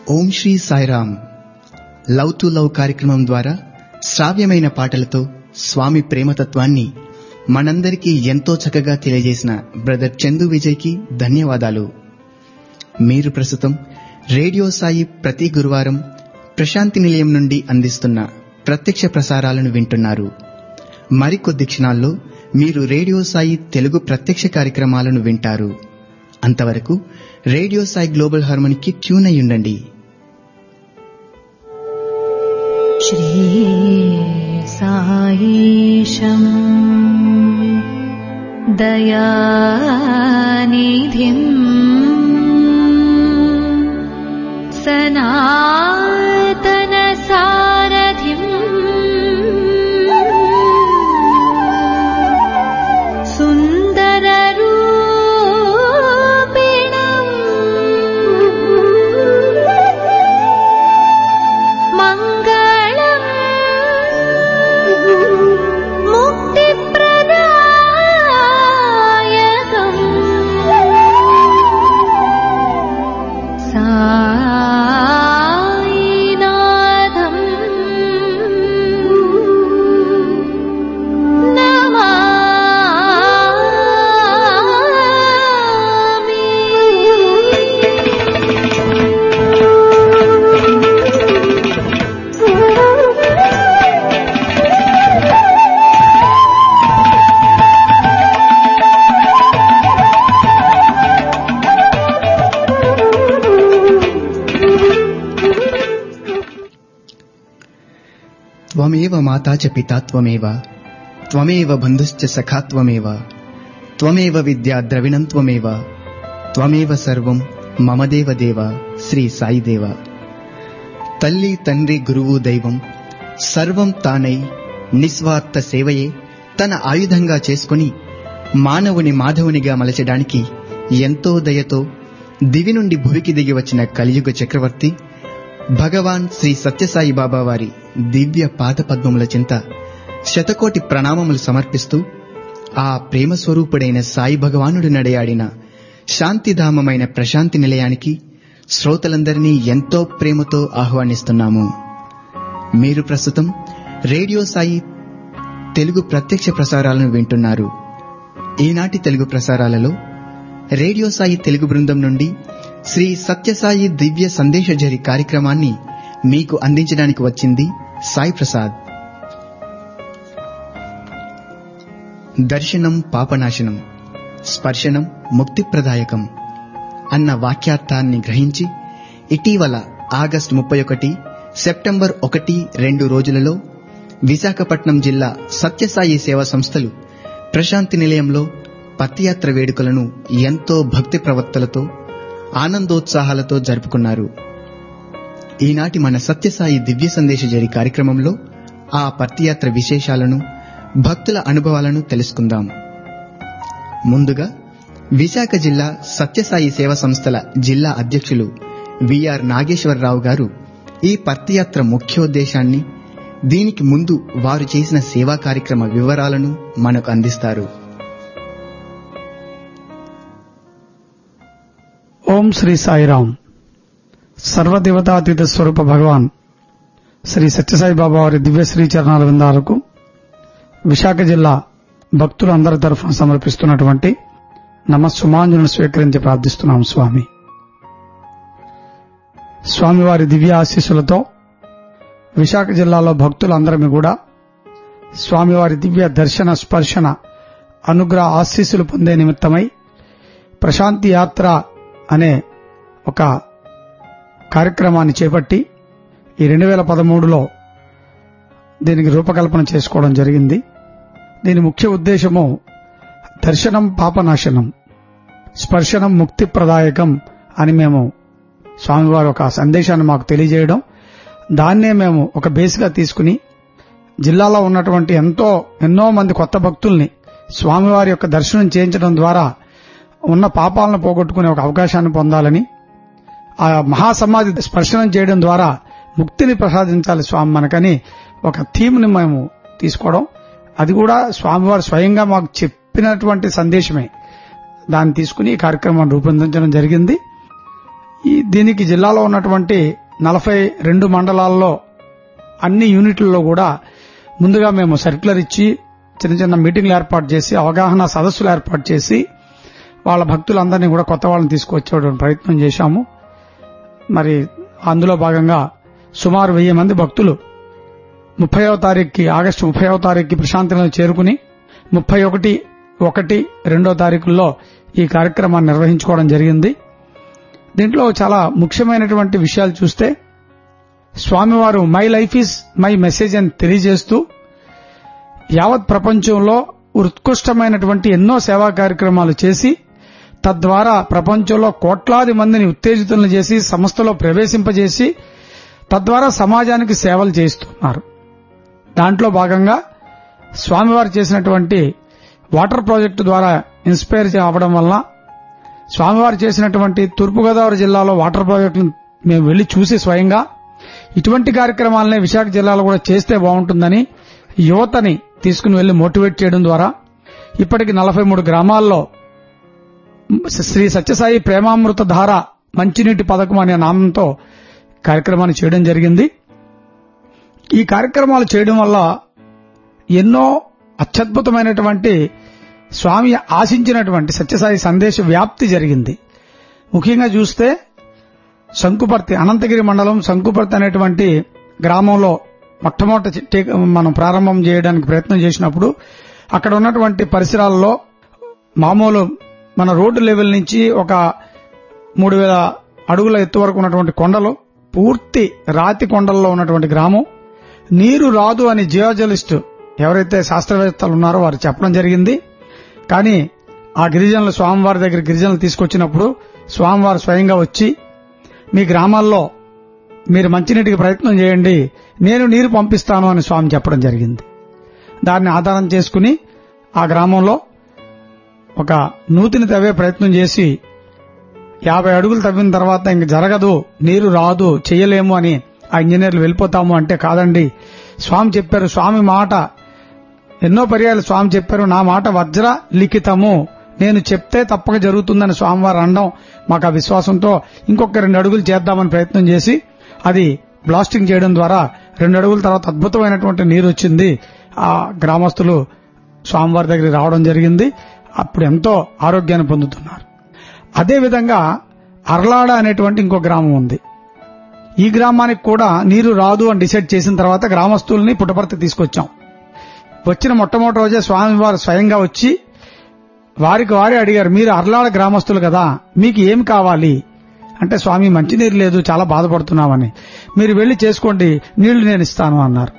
Om Shri Sairam love to love కార్యక్రమం ద్వారా శ్రావ్యమైన పాటలతో స్వామి ప్రేమతత్వాన్ని మనందరికీ ఎంతో చక్కగా తెలియజేసిన బ్రదర్ చందు విజయ్కి ధన్యవాదాలు మీరు ప్రస్తుతం రేడియో సాయి ప్రతి గురువారం ప్రశాంతి నిలయం నుండి అందిస్తున్న ప్రత్యక్ష ప్రసారాలను వింటున్నారు మరికొద్ది క్షణాల్లో మీరు రేడియో సాయి తెలుగు ప్రత్యక్ష కార్యక్రమాలను వింటారు అంతవరకు రేడియో సాయి గ్లోబల్ హార్మోనికి ట్యూన్ అయి ఉండండి श्रीसायीशम् दयानिधिम् सनातनसारथिम् सुन्दररूपिणम् मङ्गलम् मुक्तिप्रदायकम् सायिनाथम् త్వమేవ మాతా చ పితా త్వమేవ త్వమేవ బంధుశ్చ సఖా త్వమేవ త్వమేవ విద్యా ద్రవిణం త్వమేవ త్వమేవ సర్వం మమ దేవ దేవ శ్రీ సాయి దేవ తల్లి తండ్రి గురువు దైవం సర్వం తానై నిస్వార్థ సేవయే తన ఆయుధంగా చేసుకుని మానవుని మాధవునిగా మలచడానికి ఎంతో దయతో దివి నుండి భువికి దిగి వచ్చిన కలియుగ చక్రవర్తి భగవాన్ శ్రీ సత్యసాయి బాబా వారి దివ్య పాదపద్మముల చింత శతకోటి ప్రణామములు సమర్పిస్తూ ఆ ప్రేమ స్వరూపుడైన సాయి భగవానుడు నడయాడిన శాంతిధామమైన ప్రశాంతి నిలయానికి శ్రోతలందరినీ ఎంతో ప్రేమతో ఆహ్వానిస్తున్నాము మీరు ప్రస్తుతం రేడియో సాయి తెలుగు ప్రత్యక్ష ప్రసారాలను వింటున్నారు ఈనాటి తెలుగు ప్రసారాలలో రేడియో సాయి తెలుగు బృందం నుండి శ్రీ సత్యసాయి దివ్య సందేశజరి కార్యక్రమాన్ని మీకు అందించడానికి వచ్చింది సాయి ప్రసాద్ దర్శనం పాపనాశనం స్పర్శనం ముక్తిప్రదాయకం అన్న వాక్యార్థాన్ని గ్రహించి ఇటీవల ఆగస్టు ముప్పై ఒకటి సెప్టెంబర్ ఒకటి రెండు రోజులలో విశాఖపట్నం జిల్లా సత్యసాయి సేవా సంస్థలు ప్రశాంతి నిలయంలో పత్తియాత్ర వేడుకలను ఎంతో భక్తి ప్రవక్తలతో ఆనందోత్సాహాలతో జరుపుకున్నారు ఈనాటి మన సత్యసాయి దివ్య సందేశ జరి కార్యక్రమంలో ఆ పత్తియాత్ర విశేషాలను భక్తుల అనుభవాలను తెలుసుకుందాం ముందుగా విశాఖ జిల్లా సత్యసాయి సేవా సంస్థల జిల్లా అధ్యక్షులు విఆర్ నాగేశ్వరరావు గారు ఈ పత్తియాత్ర ముఖ్యోద్దేశాన్ని దీనికి ముందు వారు చేసిన సేవా కార్యక్రమ వివరాలను మనకు అందిస్తారు ఓం శ్రీ సాయిరామ్ సర్వదేవతాతీత స్వరూప భగవాన్ శ్రీ సత్యసాయి బాబా వారి దివ్య శ్రీ చరణాల విందాలకు విశాఖ జిల్లా భక్తులందరి తరఫున సమర్పిస్తున్నటువంటి నమస్సుమాంజులను స్వీకరించి ప్రార్థిస్తున్నాం స్వామి స్వామివారి దివ్య ఆశీస్సులతో విశాఖ జిల్లాలో భక్తులందరినీ కూడా స్వామివారి దివ్య దర్శన స్పర్శన అనుగ్రహ ఆశీస్సులు పొందే నిమిత్తమై ప్రశాంతి యాత్ర అనే ఒక కార్యక్రమాన్ని చేపట్టి ఈ రెండు వేల పదమూడులో దీనికి రూపకల్పన చేసుకోవడం జరిగింది దీని ముఖ్య ఉద్దేశము దర్శనం పాపనాశనం స్పర్శనం ముక్తి ప్రదాయకం అని మేము స్వామివారు ఒక సందేశాన్ని మాకు తెలియజేయడం దాన్నే మేము ఒక బేస్గా తీసుకుని జిల్లాలో ఉన్నటువంటి ఎంతో ఎన్నో మంది కొత్త భక్తుల్ని స్వామివారి యొక్క దర్శనం చేయించడం ద్వారా ఉన్న పాపాలను పోగొట్టుకునే ఒక అవకాశాన్ని పొందాలని ఆ మహాసమాధి స్పర్శనం చేయడం ద్వారా ముక్తిని ప్రసాదించాలి స్వామి మనకని ఒక థీమ్ని మేము తీసుకోవడం అది కూడా స్వామివారు స్వయంగా మాకు చెప్పినటువంటి సందేశమే దాన్ని తీసుకుని ఈ కార్యక్రమాన్ని రూపొందించడం జరిగింది ఈ దీనికి జిల్లాలో ఉన్నటువంటి నలభై రెండు మండలాల్లో అన్ని యూనిట్లలో కూడా ముందుగా మేము సర్క్యులర్ ఇచ్చి చిన్న చిన్న మీటింగ్లు ఏర్పాటు చేసి అవగాహన సదస్సులు ఏర్పాటు చేసి వాళ్ళ భక్తులందరినీ కూడా కొత్త వాళ్ళని తీసుకొచ్చే ప్రయత్నం చేశాము మరి అందులో భాగంగా సుమారు వెయ్యి మంది భక్తులు ముప్పైవ తారీఖుకి ఆగస్టు ముప్పైవ తారీఖుకి ప్రశాంతిలో చేరుకుని ముప్పై ఒకటి ఒకటి రెండో తారీఖుల్లో ఈ కార్యక్రమాన్ని నిర్వహించుకోవడం జరిగింది దీంట్లో చాలా ముఖ్యమైనటువంటి విషయాలు చూస్తే స్వామివారు my life is my message అని తెలియజేస్తూ యావత్ ప్రపంచంలో ఉత్కృష్టమైనటువంటి ఎన్నో సేవా కార్యక్రమాలు చేసి తద్వారా ప్రపంచంలో కోట్లాది మందిని ఉత్తేజితులను చేసి సంస్థలో ప్రవేశింపజేసి తద్వారా సమాజానికి సేవలు చేస్తున్నారు దాంట్లో భాగంగా స్వామివారు చేసినటువంటి వాటర్ ప్రాజెక్టు ద్వారా ఇన్స్పైర్ అవడం వలన స్వామివారు చేసినటువంటి తూర్పుగోదావరి జిల్లాలో వాటర్ ప్రాజెక్టును మేము వెళ్లి చూసి స్వయంగా ఇటువంటి కార్యక్రమాలనే విశాఖ జిల్లాలో కూడా చేస్తే బాగుంటుందని యువతని తీసుకుని వెళ్లి మోటివేట్ చేయడం ద్వారా ఇప్పటికి నలభై మూడు గ్రామాల్లో శ్రీ సత్యసాయి ప్రేమామృత ధార మంచినీటి పథకం అనే నామంతో కార్యక్రమాన్ని చేయడం జరిగింది ఈ కార్యక్రమాలు చేయడం వల్ల ఎన్నో అత్యద్భుతమైనటువంటి స్వామి ఆశించినటువంటి సత్యసాయి సందేశ వ్యాప్తి జరిగింది ముఖ్యంగా చూస్తే శంకుపర్తి అనంతగిరి మండలం శంకుపర్తి అనేటువంటి గ్రామంలో మొట్టమొదటి టే- మనం ప్రారంభం చేయడానికి ప్రయత్నం చేసినప్పుడు అక్కడ ఉన్నటువంటి పరిసరాల్లో మామూలు మన రోడ్డు లెవెల్ నుంచి ఒక మూడు వేల అడుగుల ఎత్తు వరకు ఉన్నటువంటి కొండలు పూర్తి రాతి కొండల్లో ఉన్నటువంటి గ్రామం నీరు రాదు అని జియోజలిస్ట్ ఎవరైతే శాస్త్రవేత్తలు ఉన్నారో వారు చెప్పడం జరిగింది కానీ ఆ గిరిజనులు స్వామివారి దగ్గర గిరిజనులు తీసుకొచ్చినప్పుడు స్వామివారు స్వయంగా వచ్చి మీ గ్రామాల్లో మీరు మంచినీటికి ప్రయత్నం చేయండి నేను నీరు పంపిస్తాను అని స్వామి చెప్పడం జరిగింది దాన్ని ఆధారం చేసుకుని ఆ గ్రామంలో ఒక నూతిని తవ్వే ప్రయత్నం చేసి యాభై అడుగులు తవ్విన తర్వాత ఇంక జరగదు నీరు రాదు చెయ్యలేము అని ఆ ఇంజనీర్లు వెళ్ళిపోతాము అంటే కాదండి స్వామి చెప్పారు స్వామి మాట ఎన్నో పర్యాలు స్వామి చెప్పారు నా మాట వజ్ర లిఖితము నేను చెప్తే తప్పక జరుగుతుందని స్వామివారు అనడం మాకు ఆ విశ్వాసంతో ఇంకొక రెండు అడుగులు చేద్దామని ప్రయత్నం చేసి అది బ్లాస్టింగ్ చేయడం ద్వారా రెండు అడుగుల తర్వాత అద్భుతమైనటువంటి నీరు వచ్చింది ఆ గ్రామస్తులు స్వామివారి దగ్గరికి రావడం జరిగింది అప్పుడు ఎంతో ఆరోగ్యాన్ని పొందుతున్నారు అదేవిధంగా అర్లాడ అనేటువంటి ఇంకో గ్రామం ఉంది ఈ గ్రామానికి కూడా నీరు రాదు అని డిసైడ్ చేసిన తర్వాత గ్రామస్తుల్ని పుట్టపర్తి తీసుకొచ్చాం వచ్చిన మొట్టమొదటి రోజే స్వామివారు స్వయంగా వచ్చి వారికి వారే అడిగారు మీరు అర్లాడ గ్రామస్తులు కదా మీకు ఏం కావాలి అంటే స్వామి మంచినీరు లేదు చాలా బాధపడుతున్నామని మీరు వెళ్లి చేసుకోండి నీళ్లు నేను ఇస్తాను అన్నారు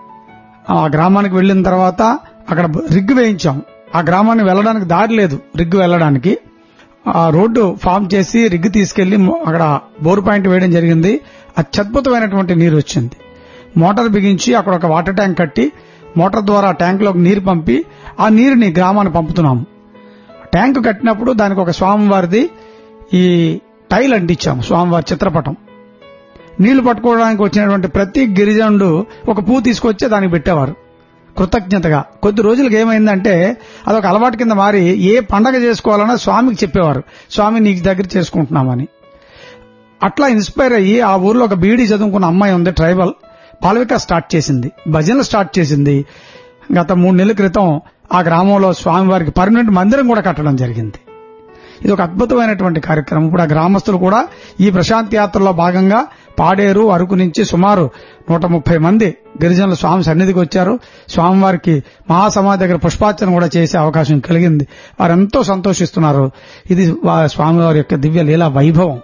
ఆ గ్రామానికి వెళ్లిన తర్వాత అక్కడ రిగ్గు వేయించాం ఆ గ్రామాన్ని వెళ్ళడానికి దారి లేదు రిగ్గు వెళ్ళడానికి ఆ రోడ్డు ఫామ్ చేసి రిగ్గు తీసుకెళ్లి మొ- అక్కడ బోర్ పాయింట్ వేయడం జరిగింది అత్యద్భుతమైనటువంటి నీరు వచ్చింది మోటార్ బిగించి అక్కడ ఒక వాటర్ ట్యాంక్ కట్టి మోటార్ ద్వారా ట్యాంకులోకి నీరు పంపి ఆ నీరుని గ్రామానికి పంపుతున్నాము ట్యాంకు కట్టినప్పుడు దానికి ఒక స్వామివారిది ఈ టైల్ అంటించాము స్వామివారి చిత్రపటం నీళ్లు పట్టుకోవడానికి వచ్చినటువంటి ప్రతి గిరిజనుడు ఒక పువ్వు తీసుకొచ్చి దానికి పెట్టేవారు కృతజ్ఞతగా కొద్ది రోజులకు ఏమైందంటే అదొక అలవాటు కింద మారి ఏ పండగ చేసుకోవాలన్నా స్వామికి చెప్పేవారు స్వామి నీకు దగ్గర చేసుకుంటున్నామని అట్లా ఇన్స్పైర్ అయ్యి ఆ ఊర్లో ఒక బీడీ చదువుకున్న అమ్మాయి ఉంది ట్రైబల్ పాలవిక స్టార్ట్ చేసింది భజనలు స్టార్ట్ చేసింది గత మూడు నెలల క్రితం ఆ గ్రామంలో స్వామివారికి పర్మనెంట్ మందిరం కూడా కట్టడం జరిగింది ఇది ఒక అద్భుతమైనటువంటి కార్యక్రమం ఇప్పుడు ఆ గ్రామస్తులు కూడా ఈ ప్రశాంతి యాత్రలో భాగంగా పాడేరు అరకు నుంచి సుమారు నూట ముప్పై మంది గిరిజనులు స్వామి సన్నిధికి వచ్చారు స్వామివారికి మహాసమాధి దగ్గర పుష్పార్చన కూడా చేసే అవకాశం కలిగింది వారు ఎంతో సంతోషిస్తున్నారు ఇది వా- స్వామివారి యొక్క దివ్య లీలా వైభవం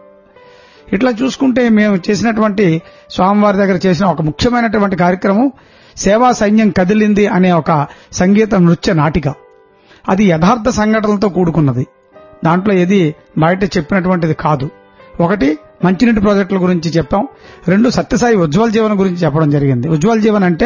ఇట్లా చూసుకుంటే మేము చేసినటువంటి స్వామివారి దగ్గర చేసిన ఒక ముఖ్యమైనటువంటి కార్యక్రమం సేవా సైన్యం కదిలింది అనే ఒక సంగీత నృత్య నాటిక అది యథార్థ సంఘటనలతో కూడుకున్నది దాంట్లో ఏది బయట చెప్పినటువంటిది కాదు ఒకటి మంచినీటి ప్రాజెక్టుల గురించి చెప్పాం రెండు సత్యసాయి ఉజ్వల్ జీవన్ గురించి చెప్పడం జరిగింది ఉజ్వల్ జీవన్ అంటే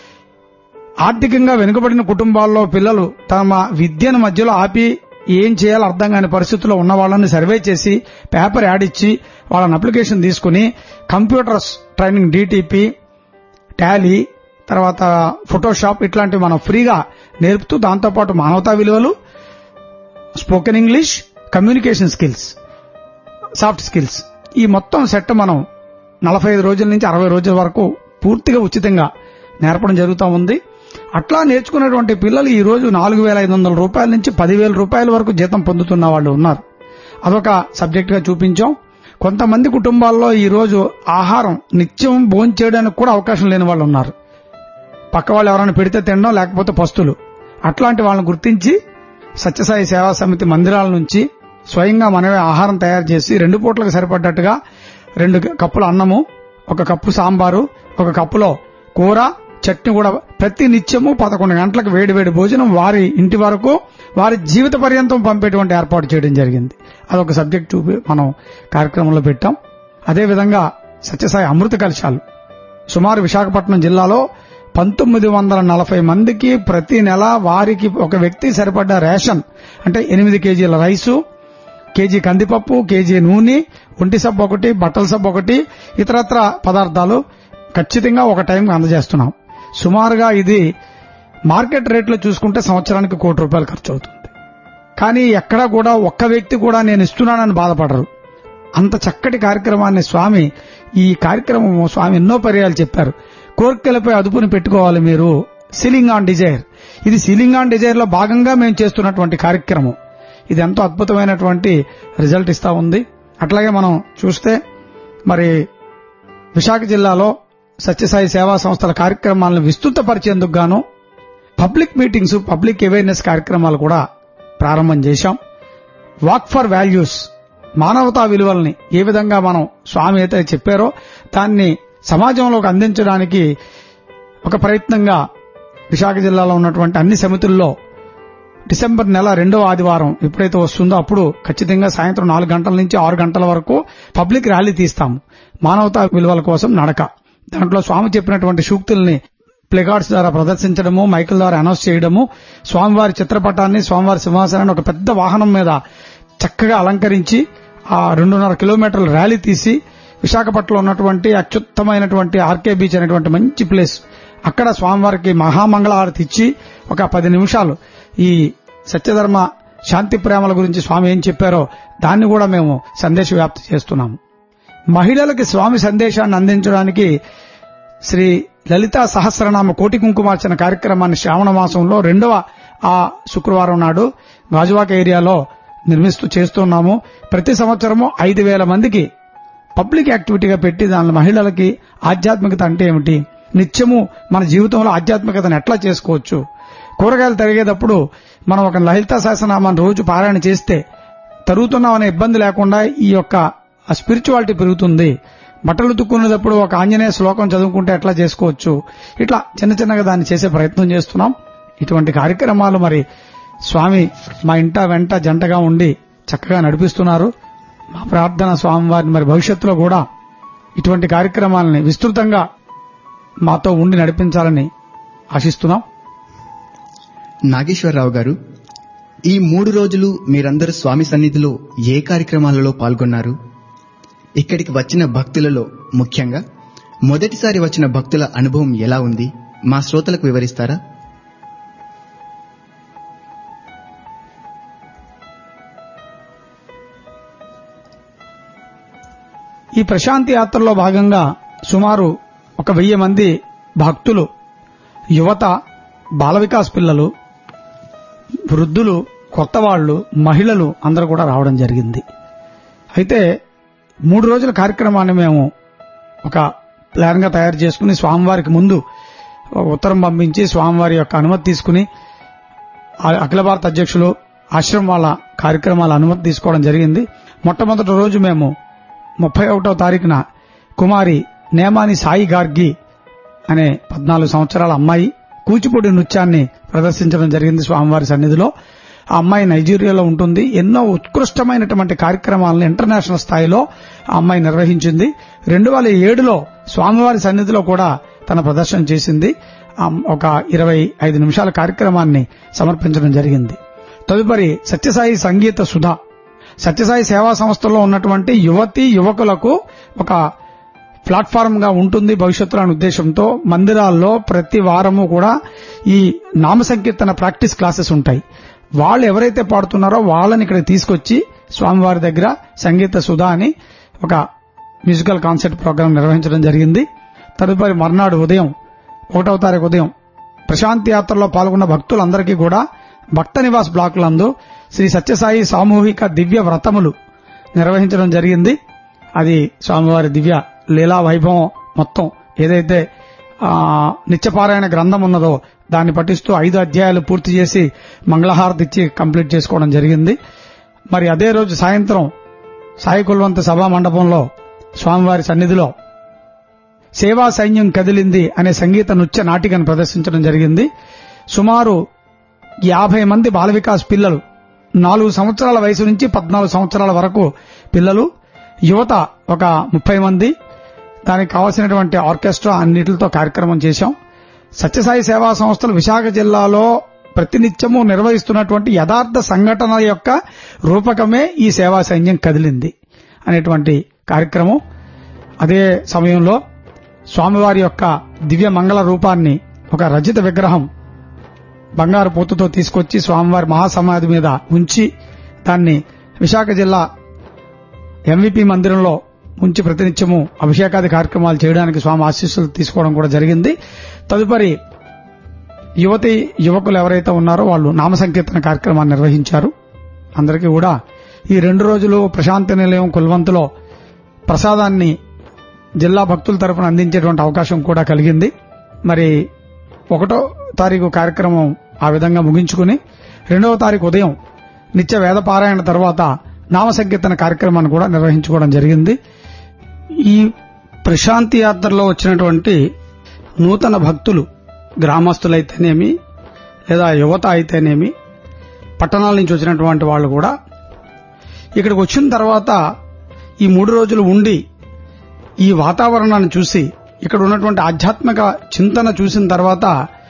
ఆర్థికంగా వెనుకబడిన కుటుంబాల్లో పిల్లలు తమ విద్యను మధ్యలో ఆపి ఏం చేయాలో అర్థం కాని పరిస్థితుల్లో ఉన్న వాళ్ళని సర్వే చేసి పేపర్ యాడ్ ఇచ్చి వాళ్ళని అప్లికేషన్ తీసుకుని కంప్యూటర్స్ ట్రైనింగ్ డిటిపి టాలీ తర్వాత ఫోటోషాప్ ఇట్లాంటివి మనం ఫ్రీగా నేర్పుతూ దాంతోపాటు మానవతా విలువలు spoken English communication skills soft skills ఈ మొత్తం సెట్ మనం నలభై ఐదు రోజుల నుంచి అరవై రోజుల వరకు పూర్తిగా ఉచితంగా నేర్పడం జరుగుతూ ఉంది అట్లా నేర్చుకున్నటువంటి పిల్లలు ఈ రోజు నాలుగు వేల ఐదు వందల రూపాయల నుంచి పదివేల రూపాయల వరకు జీతం పొందుతున్న వాళ్ళు ఉన్నారు అదొక సబ్జెక్ట్ గా చూపించాం కొంతమంది కుటుంబాల్లో ఈ రోజు ఆహారం నిత్యం భోజనం చేయడానికి కూడా అవకాశం లేని వాళ్ళు ఉన్నారు పక్క వాళ్ళు ఎవరైనా పెడితే తినడం లేకపోతే పస్తులు అట్లాంటి వాళ్ళని గుర్తించి సత్యసాయి సేవా సమితి మందిరాల నుంచి స్వయంగా మనమే ఆహారం తయారు చేసి రెండు పూట్లకు సరిపడ్డట్టుగా రెండు కప్పుల అన్నము ఒక కప్పు సాంబారు ఒక కప్పులో కూర చట్నీ కూడా ప్రతి నిత్యము పదకొండు గంటలకు వేడి వేడి భోజనం వారి ఇంటి వరకు వారి జీవిత పర్యంతం పంపేటువంటి ఏర్పాటు చేయడం జరిగింది అదొక సబ్జెక్ట్ చూపి మనం కార్యక్రమంలో పెట్టాం అదేవిధంగా సత్యసాయి అమృత కలశాలు సుమారు విశాఖపట్నం జిల్లాలో పంతొమ్మిది వందల నలభై మందికి ప్రతి నెల వారికి ఒక వ్యక్తి సరిపడ్డ రేషన్ అంటే ఎనిమిది కేజీల రైసు కేజీ కందిపప్పు కేజీ నూనె ఒంటి సబ్బు ఒకటి బట్టల సబ్బు ఒకటి ఇతరత్ర పదార్థాలు ఖచ్చితంగా ఒక టైం అందజేస్తున్నాం సుమారుగా ఇది మార్కెట్ రేట్లో చూసుకుంటే సంవత్సరానికి కోటి రూపాయలు ఖర్చు అవుతుంది కానీ ఎక్కడా కూడా ఒక్క వ్యక్తి కూడా నేను ఇస్తున్నానని బాధపడరు అంత చక్కటి కార్యక్రమాన్ని స్వామి ఈ కార్యక్రమం స్వామి ఎన్నో పర్యాలు చెప్పారు కోరికలపై అదుపుని పెట్టుకోవాలి మీరు సీలింగ్ ఆన్ డిజైర్ ఇది సీలింగ్ ఆన్ డిజైర్ లో భాగంగా మేము చేస్తున్నటువంటి కార్యక్రమం ఇది ఎంతో అద్భుతమైనటువంటి రిజల్ట్ ఇస్తా ఉంది అట్లాగే మనం చూస్తే మరి విశాఖ జిల్లాలో సత్యసాయి సేవా సంస్థల కార్యక్రమాలను విస్తృతపరిచేందుకు గాను పబ్లిక్ మీటింగ్స్ పబ్లిక్ అవేర్నెస్ కార్యక్రమాలు కూడా ప్రారంభం చేశాం వాక్ ఫర్ వాల్యూస్ మానవతా విలువల్ని ఏ విధంగా మనం స్వామి అయితే చెప్పారో దాన్ని సమాజంలోకి అందించడానికి ఒక ప్రయత్నంగా విశాఖ జిల్లాలో ఉన్నటువంటి అన్ని సమితుల్లో డిసెంబర్ నెల రెండవ ఆదివారం ఎప్పుడైతే వస్తుందో అప్పుడు ఖచ్చితంగా సాయంత్రం నాలుగు గంటల నుంచి ఆరు గంటల వరకు పబ్లిక్ ర్యాలీ తీస్తాము మానవతా విలువల కోసం నడక దాంట్లో స్వామి చెప్పినటువంటి సూక్తుల్ని ప్లేకార్డ్స్ ద్వారా ప్రదర్శించడము మైకుల ద్వారా అనౌన్స్ చేయడము స్వామివారి చిత్రపటాన్ని స్వామివారి సింహాసనాన్ని ఒక పెద్ద వాహనం మీద చక్కగా అలంకరించి ఆ రెండున్నర కిలోమీటర్ల ర్యాలీ తీసి విశాఖపట్నంలో ఉన్నటువంటి అత్యుత్తమైనటువంటి ఆర్కే బీచ్ అనేటువంటి మంచి ప్లేస్ అక్కడ స్వామివారికి మహామంగళహారతి ఇచ్చి ఒక పది నిమిషాలు ఈ సత్యధర్మ శాంతి ప్రేమల గురించి స్వామి ఏం చెప్పారో దాన్ని కూడా మేము సందేశ వ్యాప్తి చేస్తున్నాము మహిళలకి స్వామి సందేశాన్ని అందించడానికి శ్రీ లలితా సహస్రనామ కోటి కుంకుమార్చన కార్యక్రమాన్ని శ్రావణ మాసంలో రెండవ ఆ శుక్రవారం నాడు గాజువాక ఏరియాలో నిర్మిస్తూ చేస్తున్నాము ప్రతి సంవత్సరము ఐదు వేల మందికి పబ్లిక్ యాక్టివిటీగా పెట్టి దాని మహిళలకి ఆధ్యాత్మికత అంటే ఏమిటి నిత్యము మన జీవితంలో ఆధ్యాత్మికతను ఎట్లా చేసుకోవచ్చు కూరగాయలు తరిగేటప్పుడు మనం ఒక లలిత శాసనామాన్ని రోజు పారాయణ చేస్తే తరుగుతున్నాం అనే ఇబ్బంది లేకుండా ఈ యొక్క స్పిరిచువాలిటీ పెరుగుతుంది బట్టలు తుక్కునేటప్పుడు ఒక ఆంజనేయ శ్లోకం చదువుకుంటే ఎట్లా చేసుకోవచ్చు ఇట్లా చిన్న చిన్నగా దాన్ని చేసే ప్రయత్నం చేస్తున్నాం ఇటువంటి కార్యక్రమాలు మరి స్వామి మా ఇంట వెంట జంటగా ఉండి చక్కగా నడిపిస్తున్నారు మా ప్రార్థన స్వామివారిని మరి భవిష్యత్తులో కూడా ఇటువంటి కార్యక్రమాలని విస్తృతంగా మాతో ఉండి నడిపించాలని ఆశిస్తున్నాం నాగేశ్వరరావు గారు ఈ మూడు రోజులు మీరందరూ స్వామి సన్నిధిలో ఏ కార్యక్రమాలలో పాల్గొన్నారు ఇక్కడికి వచ్చిన భక్తులలో ముఖ్యంగా మొదటిసారి వచ్చిన భక్తుల అనుభవం ఎలా ఉంది మా శ్రోతలకు వివరిస్తారా ఈ ప్రశాంతి యాత్రలో భాగంగా సుమారు ఒక వెయ్యి మంది భక్తులు యువత బాల వికాస్ పిల్లలు వృద్ధులు కొత్త వాళ్ళు మహిళలు అందరూ కూడా రావడం జరిగింది అయితే మూడు రోజుల కార్యక్రమాన్ని మేము ఒక ప్లాన్ గా తయారు చేసుకుని స్వామివారికి ముందు ఉత్తరం పంపించి స్వామివారి యొక్క అనుమతి తీసుకుని ఆ- అఖిల భారత అధ్యక్షులు ఆశ్రమం వాళ్ళ కార్యక్రమాల అనుమతి తీసుకోవడం జరిగింది మొట్టమొదటి రోజు మేము ముప్పై ఒకటో తారీఖున కుమారి నేమాని సాయి గార్గి అనే పద్నాలుగు సంవత్సరాల అమ్మాయి కూచిపూడి నృత్యాన్ని ప్రదర్శించడం జరిగింది స్వామివారి సన్నిధిలో ఆ అమ్మాయి నైజీరియాలో ఉంటుంది ఎన్నో ఉత్కృష్టమైనటువంటి కార్యక్రమాలను ఇంటర్నేషనల్ స్థాయిలో ఆ అమ్మాయి నిర్వహించింది రెండు వేల ఏడులో స్వామివారి సన్నిధిలో కూడా తన ప్రదర్శన చేసింది ఆ ఒక ఇరవై ఐదు నిమిషాల కార్యక్రమాన్ని సమర్పించడం జరిగింది తదుపరి సత్యసాయి సంగీత సుధ సత్యసాయి సేవా సంస్థలో ఉన్నటువంటి యువతి యువకులకు ఒక ప్లాట్ఫామ్ గా ఉంటుంది భవిష్యత్తులో అనే ఉద్దేశంతో మందిరాల్లో ప్రతి వారము కూడా ఈ నామ సంకీర్తన ప్రాక్టీస్ క్లాసెస్ ఉంటాయి వాళ్ళు ఎవరైతే పాడుతున్నారో వాళ్ళని ఇక్కడ తీసుకొచ్చి స్వామివారి దగ్గర సంగీత సుధా అని ఒక మ్యూజికల్ కాన్సర్ట్ ప్రోగ్రాం నిర్వహించడం జరిగింది తదుపరి మర్నాడు ఉదయం ఒకటవ తారీఖు ఉదయం ప్రశాంతి యాత్రలో పాల్గొన్న భక్తులందరికీ కూడా భక్త నివాస్ బ్లాకులందు శ్రీ సత్యసాయి సామూహిక దివ్య వ్రతములు నిర్వహించడం జరిగింది అది స్వామివారి దివ్య లీలా వైభవం మొత్తం ఏదైతే ఆ, నిత్యపారాయణ గ్రంథం ఉన్నదో దాన్ని పఠిస్తూ ఐదు అధ్యాయాలు పూర్తి చేసి మంగళహారతి ఇచ్చి కంప్లీట్ చేసుకోవడం జరిగింది మరి అదే రోజు సాయంత్రం సాయి కుల్వంత సభా మండపంలో స్వామివారి సన్నిధిలో సేవా సైన్యం కదిలింది అనే సంగీత నృత్య నాటికను ప్రదర్శించడం జరిగింది సుమారు యాభై మంది బాల వికాస్ పిల్లలు నాలుగు సంవత్సరాల వయసు నుంచి పద్నాలుగు సంవత్సరాల వరకు పిల్లలు యువత ఒక ముప్పై మంది దానికి కావాల్సినటువంటి ఆర్కెస్ట్రా అన్నిటితో కార్యక్రమం చేశాం సత్యసాయి సేవా సంస్థలు విశాఖ జిల్లాలో ప్రతినిత్యము నిర్వహిస్తున్నటువంటి యథార్థ సంఘటన యొక్క రూపకమే ఈ సేవా సైన్యం కదిలింది అనేటువంటి కార్యక్రమం అదే సమయంలో స్వామివారి యొక్క దివ్య మంగళ రూపాన్ని ఒక రజిత విగ్రహం బంగారు పూతతో తీసుకొచ్చి స్వామివారి మహాసమాధి మీద ఉంచి దాన్ని విశాఖ జిల్లా ఎంవిపి మందిరంలో ఉంచి ప్రతినిత్యము అభిషేకాది కార్యక్రమాలు చేయడానికి స్వామి ఆశీస్సులు తీసుకోవడం కూడా జరిగింది తదుపరి యువతి యువకులు ఎవరైతే ఉన్నారో వాళ్ళు నామ సంకీర్తన కార్యక్రమాన్ని నిర్వహించారు అందరికీ కూడా ఈ రెండు రోజులు ప్రశాంతి నిలయం కుల్వంతులో ప్రసాదాన్ని జిల్లా భక్తుల తరపున అందించేటువంటి అవకాశం కూడా కలిగింది మరి ఒకటో తారీఖు కార్యక్రమం ఆ విధంగా ముగించుకుని రెండవ తారీఖు ఉదయం నిత్య వేద పారాయణ తర్వాత నామ సంకీర్తన కార్యక్రమాన్ని కూడా నిర్వహించుకోవడం జరిగింది ఈ ప్రశాంతి యాత్రలో వచ్చినటువంటి నూతన భక్తులు గ్రామస్తులైతేనేమి లేదా యువత అయితేనేమి పట్టణాల నుంచి వచ్చినటువంటి వాళ్ళు కూడా ఇక్కడికి వచ్చిన తర్వాత ఈ మూడు రోజులు ఉండి ఈ వాతావరణాన్ని చూసి ఇక్కడ ఉన్నటువంటి ఆధ్యాత్మిక చింతన చూసిన తర్వాత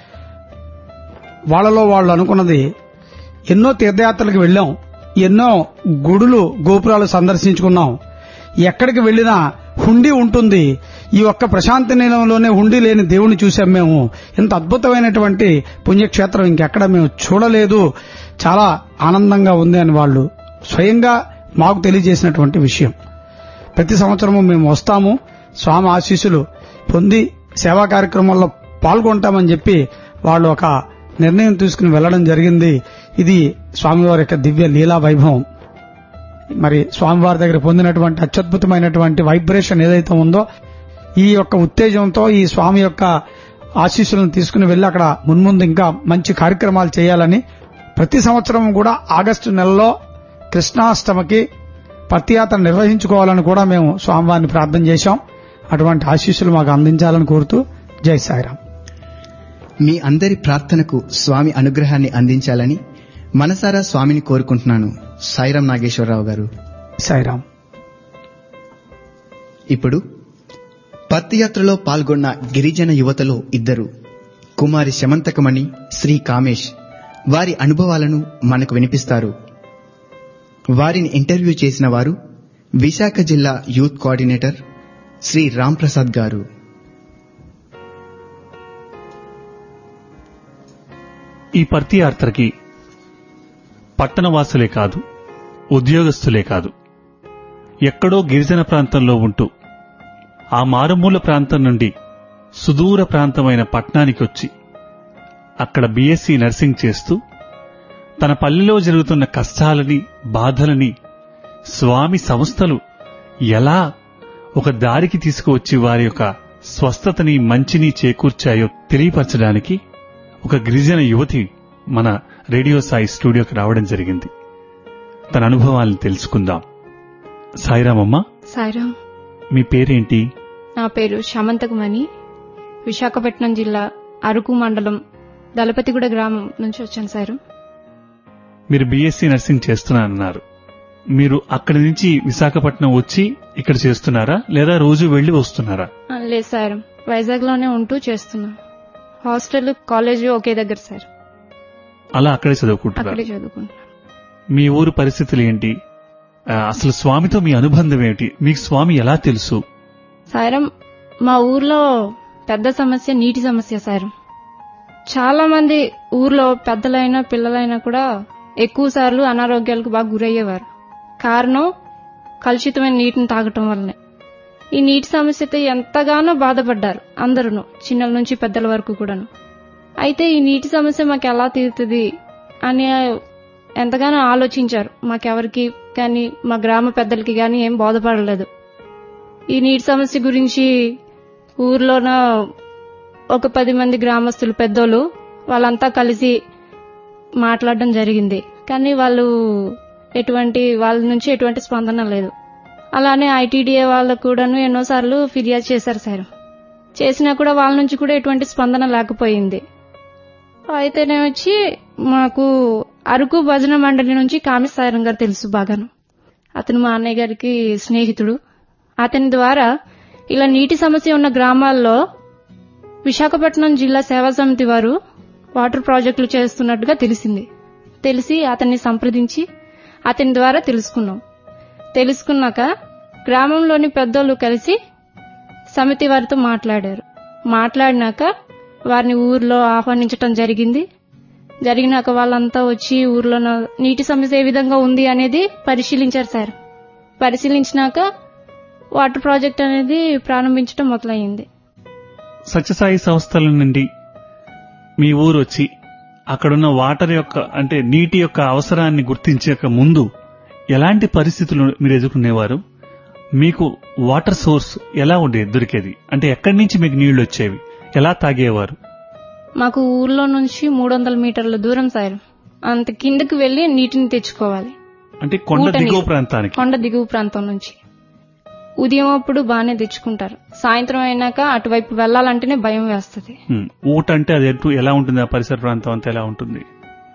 వాళ్ళలో వాళ్ళు అనుకున్నది ఎన్నో తీర్థయాత్రలకు వెళ్ళాం ఎన్నో గుడులు గోపురాలు సందర్శించుకున్నాం ఎక్కడికి వెళ్ళినా హుండీ ఉంటుంది ఈ ఒక్క ప్రశాంతి నిలయంలోనే హుండీ లేని దేవుని చూసాం మేము ఇంత అద్భుతమైనటువంటి పుణ్యక్షేత్రం ఇంకెక్కడ మేము చూడలేదు చాలా ఆనందంగా ఉంది అని వాళ్ళు స్వయంగా మాకు తెలియజేసినటువంటి విషయం ప్రతి సంవత్సరము మేము వస్తాము స్వామి ఆశీస్సులు పొంది సేవా కార్యక్రమాల్లో పాల్గొంటామని చెప్పి వాళ్ళు ఒక నిర్ణయం తీసుకుని వెళ్లడం జరిగింది ఇది స్వామివారి యొక్క దివ్య లీలా వైభవం మరి స్వామివారి దగ్గర పొందినటువంటి అత్యద్భుతమైనటువంటి వైబ్రేషన్ ఏదైతే ఉందో ఈ యొక్క ఉత్తేజంతో ఈ స్వామి యొక్క ఆశీస్సులను తీసుకుని వెళ్లి అక్కడ మున్ముందు ఇంకా మంచి కార్యక్రమాలు చేయాలని ప్రతి సంవత్సరం కూడా ఆగస్టు నెలలో కృష్ణాష్టమికి పత్తియాత్ర నిర్వహించుకోవాలని కూడా మేము స్వామివారిని ప్రార్థన చేశాం అటువంటి ఆశీస్సులు మాకు అందించాలని కోరుతూ జై సాయిరాం మీ అందరి ప్రార్థనకు స్వామి అనుగ్రహాన్ని అందించాలని మనసారా స్వామిని కోరుకుంటున్నాను సాయిరాం నాగేశ్వరరావు గారు సాయిరాం ఇప్పుడు పత్తియాత్రలో పాల్గొన్న గిరిజన యువతలో ఇద్దరు కుమారి శమంతకమణి శ్రీ కామేష్ వారి అనుభవాలను మనకు వినిపిస్తారు వారిని ఇంటర్వ్యూ చేసిన వారు విశాఖ జిల్లా యూత్ కోఆర్డినేటర్ శ్రీ రామ్ ప్రసాద్ గారు ఈ పర్తి యాత్రకి పట్టణవాసులే కాదు ఉద్యోగస్తులే కాదు ఎక్కడో గిరిజన ప్రాంతంలో ఉంటూ ఆ మారుమూల ప్రాంతం నుండి సుదూర ప్రాంతమైన పట్నానికి వచ్చి అక్కడ బీఎస్సీ నర్సింగ్ చేస్తూ తన పల్లెలో జరుగుతున్న కష్టాలని బాధలని స్వామి సంస్థలు ఎలా ఒక దారికి తీసుకువచ్చి వారి యొక్క స్వస్థతని మంచిని చేకూర్చాయో తెలియపరచడానికి ఒక గిరిజన యువతి మన రేడియో సాయి స్టూడియోకి రావడం జరిగింది తన అనుభవాలను తెలుసుకుందాం సాయిరామమ్మ సాయిరామ్ మీ పేరేంటి నా పేరు శమంతకుమణి విశాఖపట్నం జిల్లా అరకు మండలం దళపతిగూడ గ్రామం నుంచి వచ్చాను సారు మీరు బీఎస్సీ నర్సింగ్ చేస్తున్నారన్నారు మీరు అక్కడి నుంచి విశాఖపట్నం వచ్చి ఇక్కడ చేస్తున్నారా లేదా రోజు వెళ్లి వస్తున్నారా ఆ, లేదు సార్ వైజాగ్ లోనే ఉంటూ చేస్తున్నా హాస్టల్ కాలేజ్ ఒకే దగ్గర సార్ అలా అక్కడే చదువుకుంటున్నారు అక్కడే చదువుకుంటున్నాను మీ ఊరు పరిస్థితులు ఏంటి ఆ, అసలు స్వామితో మీ అనుబంధం ఏమిటి మీకు స్వామి ఎలా తెలుసు సారం మా ఊర్లో పెద్ద సమస్య నీటి సమస్య సార్ చాలా మంది ఊర్లో పెద్దలైనా పిల్లలైనా కూడా ఎక్కువ సార్లు అనారోగ్యాలకు బాగా గురయ్యేవారు కారణం కలుషితమైన నీటిని తాగటం వల్లనే ఈ నీటి సమస్యతో ఎంతగానో బాధపడ్డారు అందరూ చిన్నల నుంచి పెద్దల వరకు కూడాను అయితే ఈ నీటి సమస్య మాకు ఎలా తీరుతుంది అని ఎంతగానో ఆలోచించారు మాకెవరికి కానీ మా గ్రామ పెద్దలకి కానీ ఏం బోధపడలేదు ఈ నీటి సమస్య గురించి ఊర్లోన ఒక పది మంది గ్రామస్తులు పెద్దోళ్ళు వాళ్ళంతా కలిసి మాట్లాడడం జరిగింది కానీ వాళ్ళు ఎటువంటి వాళ్ళ నుంచి ఎటువంటి స్పందన లేదు అలానే ఐటీడీఏ వాళ్ళకు కూడాను ఎన్నోసార్లు ఫిర్యాదు చేశారు సార్ చేసినా కూడా వాళ్ళ నుంచి కూడా ఎటువంటి స్పందన లేకపోయింది అయితేనే వచ్చి మాకు అరకు భజన మండలి నుంచి కామిసారం గారు తెలుసు బాగాను అతను మా అన్నయ్య గారికి స్నేహితుడు అతని ద్వారా ఇలా నీటి సమస్య ఉన్న గ్రామాల్లో విశాఖపట్నం జిల్లా సేవా సమితి వారు వాటర్ ప్రాజెక్టులు చేస్తున్నట్టుగా తెలిసింది తెలిసి అతన్ని సంప్రదించి అతని ద్వారా తెలుసుకున్నాం తెలుసుకున్నాక గ్రామంలోని పెద్దోళ్ళు కలిసి సమితి వారితో మాట్లాడారు మాట్లాడినాక వారిని ఊర్లో ఆహ్వానించటం జరిగింది జరిగినాక వాళ్ళంతా వచ్చి ఊర్లో నీటి సమస్య ఏ విధంగా ఉంది అనేది పరిశీలించారు సార్ పరిశీలించినాక వాటర్ ప్రాజెక్ట్ అనేది ప్రారంభించడం మొదలైంది సత్యసాయి సంస్థల నుండి మీ ఊరు వచ్చి అక్కడున్న వాటర్ యొక్క అంటే నీటి యొక్క అవసరాన్ని గుర్తించక ముందు ఎలాంటి పరిస్థితులు మీరు ఎదుర్కొనేవారు మీకు వాటర్ సోర్స్ ఎలా ఉండేది దొరికేది అంటే ఎక్కడి నుంచి మీకు నీళ్లు వచ్చేవి ఎలా తాగేవారు మాకు ఊర్లో నుంచి మూడు వందల మీటర్ల దూరం సార్ అంత కిందకి వెళ్లి నీటిని తెచ్చుకోవాలి అంటే కొండ ఊటని- దిగువ ప్రాంతానికి కొండ దిగువ ప్రాంతం నుంచి ఉదయం అప్పుడు బాగానే తెచ్చుకుంటారు సాయంత్రం అయినాక అటువైపు వెళ్లాలంటేనే భయం వేస్తుంది ఉమ్, ఊట అంటే అది ఎటు ఎలా ఉంటుంది ఆ పరిసర ప్రాంతం అంతా ఎలా ఉంటుంది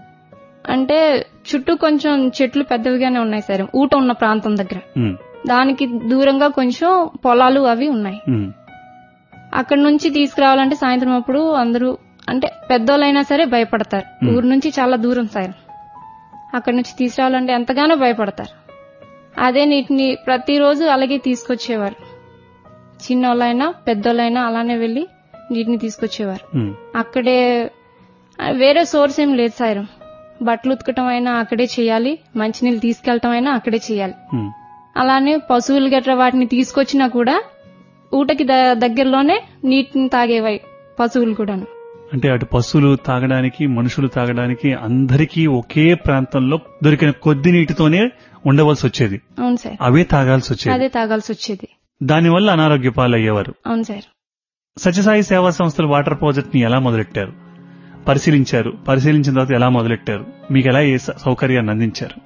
అంటే చుట్టూ కొంచెం చెట్లు పెద్దవిగానే ఉన్నాయి సార్ ఊట ఉన్న ప్రాంతం దగ్గర ఉమ్, దానికి దూరంగా కొంచెం పొలాలు అవి ఉన్నాయి ఉమ్, అక్కడ నుంచి తీసుకురావాలంటే సాయంత్రం అప్పుడు అందరూ అంటే పెద్దోళ్ళైనా సరే భయపడతారు Hmm. ఊరు నుంచి చాలా దూరం సార్ అక్కడ నుంచి తీసుకురావాలంటే ఎంతగానో భయపడతారు అదే నీటిని ప్రతిరోజు అలాగే తీసుకొచ్చేవారు చిన్నోళ్ళైనా పెద్దోళ్ళైనా అలానే వెళ్లి నీటిని తీసుకొచ్చేవారు ఉమ్, అక్కడే ఆ, వేరే సోర్స్ ఏం లేదు సార్ బట్టలు ఉతకటం అయినా అక్కడే చేయాలి మంచినీళ్ళు తీసుకెళ్లటం అయినా అక్కడే చేయాలి ఉమ్. అలానే పశువులు గట్రా వాటిని తీసుకొచ్చినా కూడా ఊటకి ద- దగ్గరలోనే నీటిని తాగేవై పశువులు కూడాను అంటే అటు పశువులు తాగడానికి మనుషులు తాగడానికి అందరికీ ఒకే ప్రాంతంలో దొరికిన కొద్ది నీటితోనే ఉండవలసి వచ్చేది అవును సార్ అవే తాగాల్సి వచ్చేది అదే తాగాల్సి వచ్చేది దానివల్ల అనారోగ్య పాలయ్యేవారు అవును సార్ సత్యసాయి సేవా సంస్థలు వాటర్ ప్రాజెక్ట్ ని ఎలా మొదలెట్టారు పరిశీలించారు పరిశీలించిన తర్వాత ఎలా మొదలెట్టారు మీకు ఎలా ఏ స- సౌకర్యాన్ని అందించారు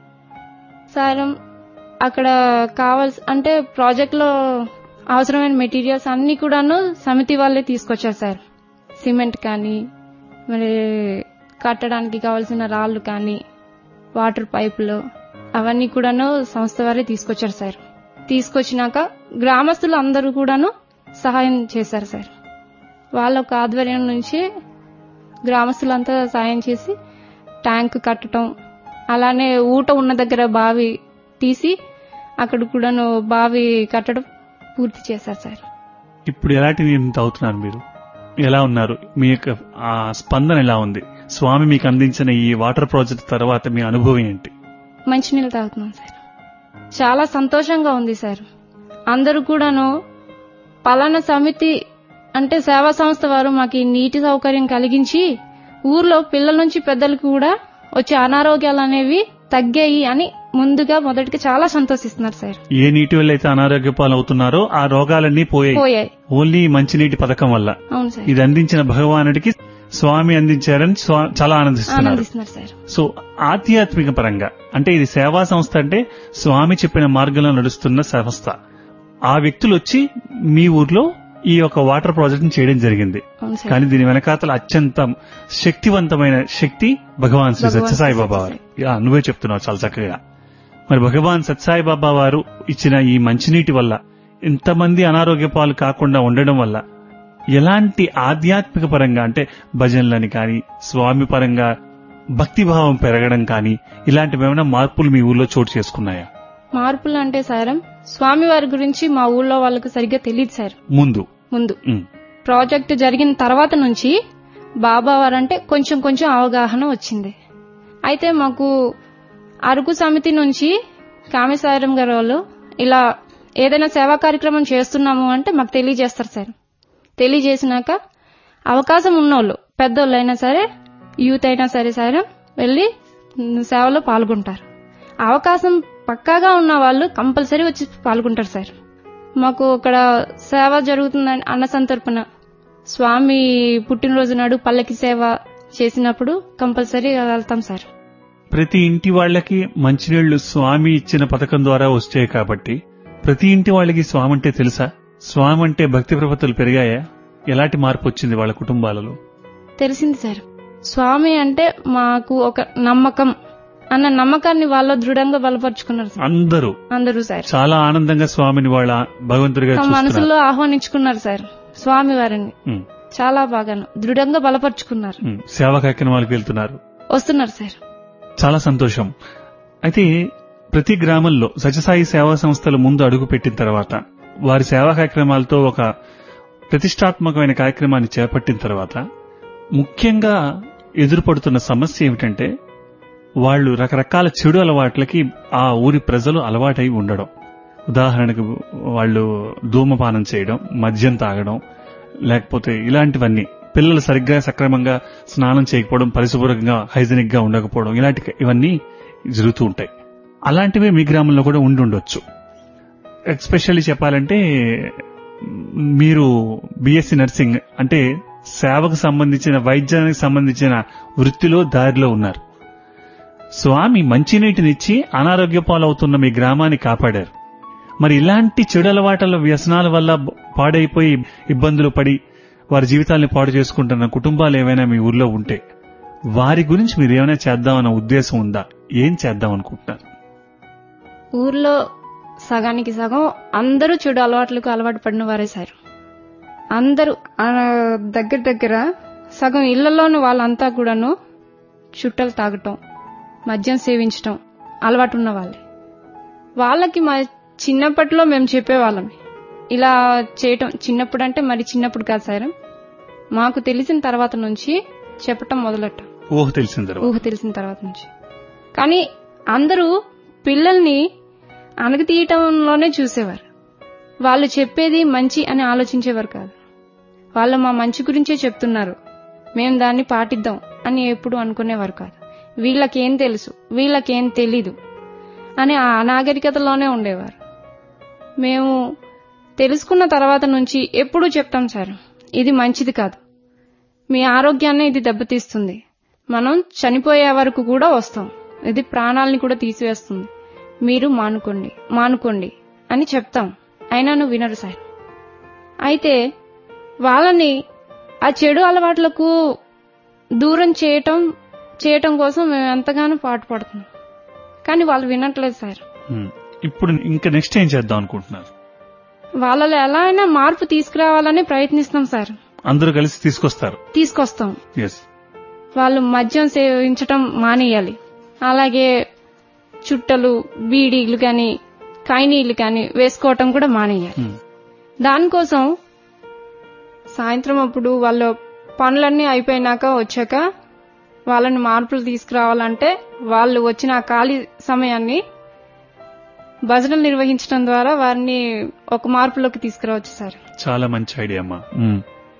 సార్ అక్కడ కావాల్సి అంటే ప్రాజెక్ట్ లో అవసరమైన మెటీరియల్స్ అన్ని కూడాను సమితి వాళ్ళే తీసుకొచ్చారు సార్ సిమెంట్ కానీ మరి కట్టడానికి కావాల్సిన రాళ్లు కానీ వాటర్ పైపులు అవన్నీ కూడాను సంస్థ వారే తీసుకొచ్చారు సార్ తీసుకొచ్చినాక గ్రామస్తులు అందరూ కూడాను సహాయం చేశారు సార్ వాళ్ళ ఒక ఆధ్వర్యం నుంచి గ్రామస్తులంతా సాయం చేసి ట్యాంక్ కట్టడం అలానే ఊట ఉన్న దగ్గర బావి తీసి అక్కడ కూడాను బావి కట్టడం పూర్తి చేశారు సార్ ఇప్పుడు ఎలాంటి నీటిని తాగుతున్నారు మీరు ఎలా ఉన్నారు మీ యొక్క ఆ స్పందన ఎలా ఉంది స్వామి మీకు అందించిన ఈ వాటర్ ప్రాజెక్ట్ తర్వాత మీ అనుభవం ఏంటి మంచినీళ్ళు తాగుతున్నాం సార్ చాలా సంతోషంగా ఉంది సార్ అందరూ కూడాను పలానా సమితి అంటే సేవా సంస్థ వారు మాకు ఈ నీటి సౌకర్యం కలిగించి ఊర్లో పిల్లల నుంచి పెద్దలకు కూడా వచ్చే అనారోగ్యాలు అనేవి తగ్గాయి అని ముందుగా మొదటిగా చాలా సంతోషిస్తున్నారు సార్ ఏ నీటి వల్ల అయితే అనారోగ్య పాలవుతున్నారో ఆ రోగాలన్నీ పోయాయి పోయాయి ఓన్లీ మంచినీటి పథకం వల్ల అవును సార్ ఇది అందించిన భగవానుడికి స్వామి అందించారని స్వా- చాలా ఆనందిస్తున్నారు ఆనందిస్తున్నారు సార్ సో ఆధ్యాత్మిక పరంగా అంటే ఇది సేవా సంస్థ అంటే స్వామి చెప్పిన మార్గంలో నడుస్తున్న సంస్థ ఆ వ్యక్తులు వచ్చి మీ ఊర్లో ఈ యొక్క వాటర్ ప్రాజెక్ట్ చేయడం జరిగింది అవును సార్ కానీ దీని వెనకాతల అత్యంత శక్తివంతమైన శక్తి భగవాన్ శ్రీ భగవాన్ సత్యసాయి శ్రీ బాబా వారు సత్యసాయి. యా, నువ్వే చెప్తున్నావు చాలా చక్కగా మరి భగవాన్ సత్యసాయి బాబా వారు ఇచ్చిన ఈ మంచినీటి వల్ల ఇంతమంది అనారోగ్య పాలు కాకుండా ఉండడం వల్ల ఎలాంటి ఆధ్యాత్మిక పరంగా అంటే భజనలని కానీ స్వామి పరంగా భక్తిభావం పెరగడం కానీ ఇలాంటివి ఏమైనా మార్పులు మీ ఊర్లో చోటు చేసుకున్నాయా మార్పులు అంటే సారం స్వామి వారి గురించి మా ఊళ్ళో వాళ్ళకి సరిగ్గా తెలియదు సార్ ముందు ముందు ఉమ్, ప్రాజెక్ట్ జరిగిన తర్వాత నుంచి బాబా వారంటే కొంచెం కొంచెం అవగాహన వచ్చింది అయితే మాకు అరకు సమితి నుంచి కామేశ్వరం గారు వాళ్ళు ఇలా ఏదైనా సేవా కార్యక్రమం చేస్తున్నాము అంటే మాకు తెలియజేస్తారు సార్ తెలియజేసినాక అవకాశం ఉన్నోళ్ళు పెద్దోళ్ళు అయినా సరే యూత్ అయినా సరే సరే వెళ్ళి ఉమ్, సేవలో పాల్గొంటారు అవకాశం పక్కాగా ఉన్న వాళ్ళు కంపల్సరీ వచ్చి పాల్గొంటారు సార్ మాకు ఇక్కడ సేవ జరుగుతుందని అన్న సంతర్పణ స్వామి పుట్టినరోజు నాడు పల్లకి సేవ చేసినప్పుడు కంపల్సరీ వెళ్తాం సార్ ప్రతి ఇంటి వాళ్ళకి మంచినీళ్లు స్వామి ఇచ్చిన పథకం ద్వారా వచ్చాయి కాబట్టి ప్రతి ఇంటి వాళ్ళకి స్వామి అంటే తెలుసా స్వామి అంటే భక్తి ప్రపత్తులు పెరిగాయా ఎలాంటి మార్పు వచ్చింది వాళ్ళ కుటుంబాలలో తెలిసింది సార్ స్వామి అంటే మాకు ఒక నమ్మకం అన్న నమ్మకాన్ని వాళ్ళు దృఢంగా బలపరుచుకున్నారు సార్ అందరూ అందరూ సార్ చాలా ఆనందంగా స్వామిని వాళ్ళ భగవంతుడిగా తమ చూస్తున్నారు మనసులో ఆహ్వానించుకున్నారు సార్ స్వామి వారిని ఉమ్, చాలా బాగాను దృఢంగా బలపరుచుకున్నారు ఉమ్, సేవా కార్యక్రమాలకు వెళ్తున్నారు వస్తున్నారు సార్ చాలా సంతోషం అయితే ప్రతి గ్రామంలో సత్యసాయి సేవా సంస్థలు ముందు అడుగు పెట్టిన తర్వాత వారి సేవా కార్యక్రమాలతో ఒక ప్రతిష్టాత్మకమైన కార్యక్రమాన్ని చేపట్టిన తర్వాత ముఖ్యంగా ఎదురుపడుతున్న సమస్య ఏమిటంటే వాళ్ళు రకరకాల చెడు అలవాట్లకి ఆ ఊరి ప్రజలు అలవాటై ఉండడం ఉదాహరణకు వాళ్ళు ధూమపానం చేయడం మద్యం తాగడం లేకపోతే ఇలాంటివన్నీ పిల్లలు సరిగ్గా సక్రమంగా స్నానం చేయకపోవడం పరిశుభ్రంగా హైజెనిక్ గా ఉండకపోవడం ఇలాంటి ఇవన్నీ జరుగుతూ ఉంటాయి అలాంటివే మీ గ్రామంలో కూడా ఉండి ఉండొచ్చు ఎస్పెషల్లీ చెప్పాలంటే మీరు బిఎస్సి నర్సింగ్ అంటే సేవకు సంబంధించిన వైద్యానికి సంబంధించిన వృత్తిలో దారిలో ఉన్నారు స్వామి మంచినీటినిచ్చి అనారోగ్య పాలవుతున్న మీ గ్రామాన్ని కాపాడారు మరి ఇలాంటి చెడు అలవాట్ల వ్యసనాల వల్ల బ- పాడైపోయి ఇబ్బందులు పడి వారి జీవితాల్ని పాడు చేసుకుంటున్న కుటుంబాలు ఏవైనా మీ ఊర్లో ఉంటే వారి గురించి మీరు ఏమైనా చేద్దామన్న ఉద్దేశం ఉందా ఏం చేద్దాం అనుకుంటున్నారు ఊర్లో సగానికి సగం అందరూ చెడు అలవాట్లకు అలవాటు పడిన వారే సార్ అందరూ ఆ, దగ్గర దగ్గర సగం ఇళ్లలోని వాళ్ళంతా కూడాను చుట్టలు తాగటం మద్యం సేవించటం అలవాటు ఉన్న వాళ్ళే వాళ్ళకి మా చిన్నప్పట్లో మేము చెప్పేవాళ్ళం ఇలా చేయటం చిన్నప్పుడు అంటే మరి చిన్నప్పుడు కాదు సార్ మాకు తెలిసిన తర్వాత నుంచి చెప్పటం మొదలెట్టాం ఊహ తెలిసిన తర్వాత ఊహ తెలిసిన తర్వాత నుంచి కానీ అందరూ పిల్లల్ని అణగతీయటంలోనే చూసేవారు వాళ్ళు చెప్పేది మంచి అని ఆలోచించేవారు కాదు వాళ్ళు మా మంచి గురించే చెప్తున్నారు మేము దాన్ని పాటిద్దాం అని ఎప్పుడు అనుకునేవారు కాదు వీళ్ళకేం తెలుసు వీళ్ళకేం తెలీదు అని ఆ అనాగరికతలోనే ఉండేవారు మేము తెలుసుకున్న తర్వాత నుంచి ఎప్పుడూ చెప్తాం సార్ ఇది మంచిది కాదు మీ ఆరోగ్యాన్ని ఇది దెబ్బతీస్తుంది మనం చనిపోయే వరకు కూడా వస్తాం ఇది ప్రాణాలని కూడా తీసివేస్తుంది మీరు మానుకోండి మానుకోండి అని చెప్తాం అయినా వినరు సార్ అయితే వాళ్ళని ఆ చెడు అలవాట్లకు దూరం చేయటం చేయటం కోసం మేము ఎంతగానో పాటుపడుతున్నాం కానీ వాళ్ళు వినట్లేదు సార్ ఉమ్. ఇప్పుడు ఇంకా నెక్స్ట్ ఏం చేద్దాం అనుకుంటున్నారు వాళ్ళలో ఎలా అయినా మార్పు తీసుకురావాలని ప్రయత్నిస్తాం సార్ అందరూ కలిసి తీసుకొస్తారు తీసుకొస్తాం ఎస్ వాళ్ళు మద్యం సేవించటం మానేయాలి అలాగే చుట్టలు బీడీలు కానీ కైనీళ్లు కానీ వేసుకోవటం కూడా మానేయాలి దానికోసం సాయంత్రం అప్పుడు వాళ్ళ పనులన్నీ అయిపోయినాక వచ్చాక వాళ్ళని మార్పులు తీసుకురావాలంటే వాళ్ళు వచ్చిన ఆ ఖాళీ సమయాన్ని భజనలు నిర్వహించడం ద్వారా వారిని ఒక మార్పులోకి తీసుకురావచ్చు సార్ చాలా మంచి ఐడియా అమ్మా ఉమ్.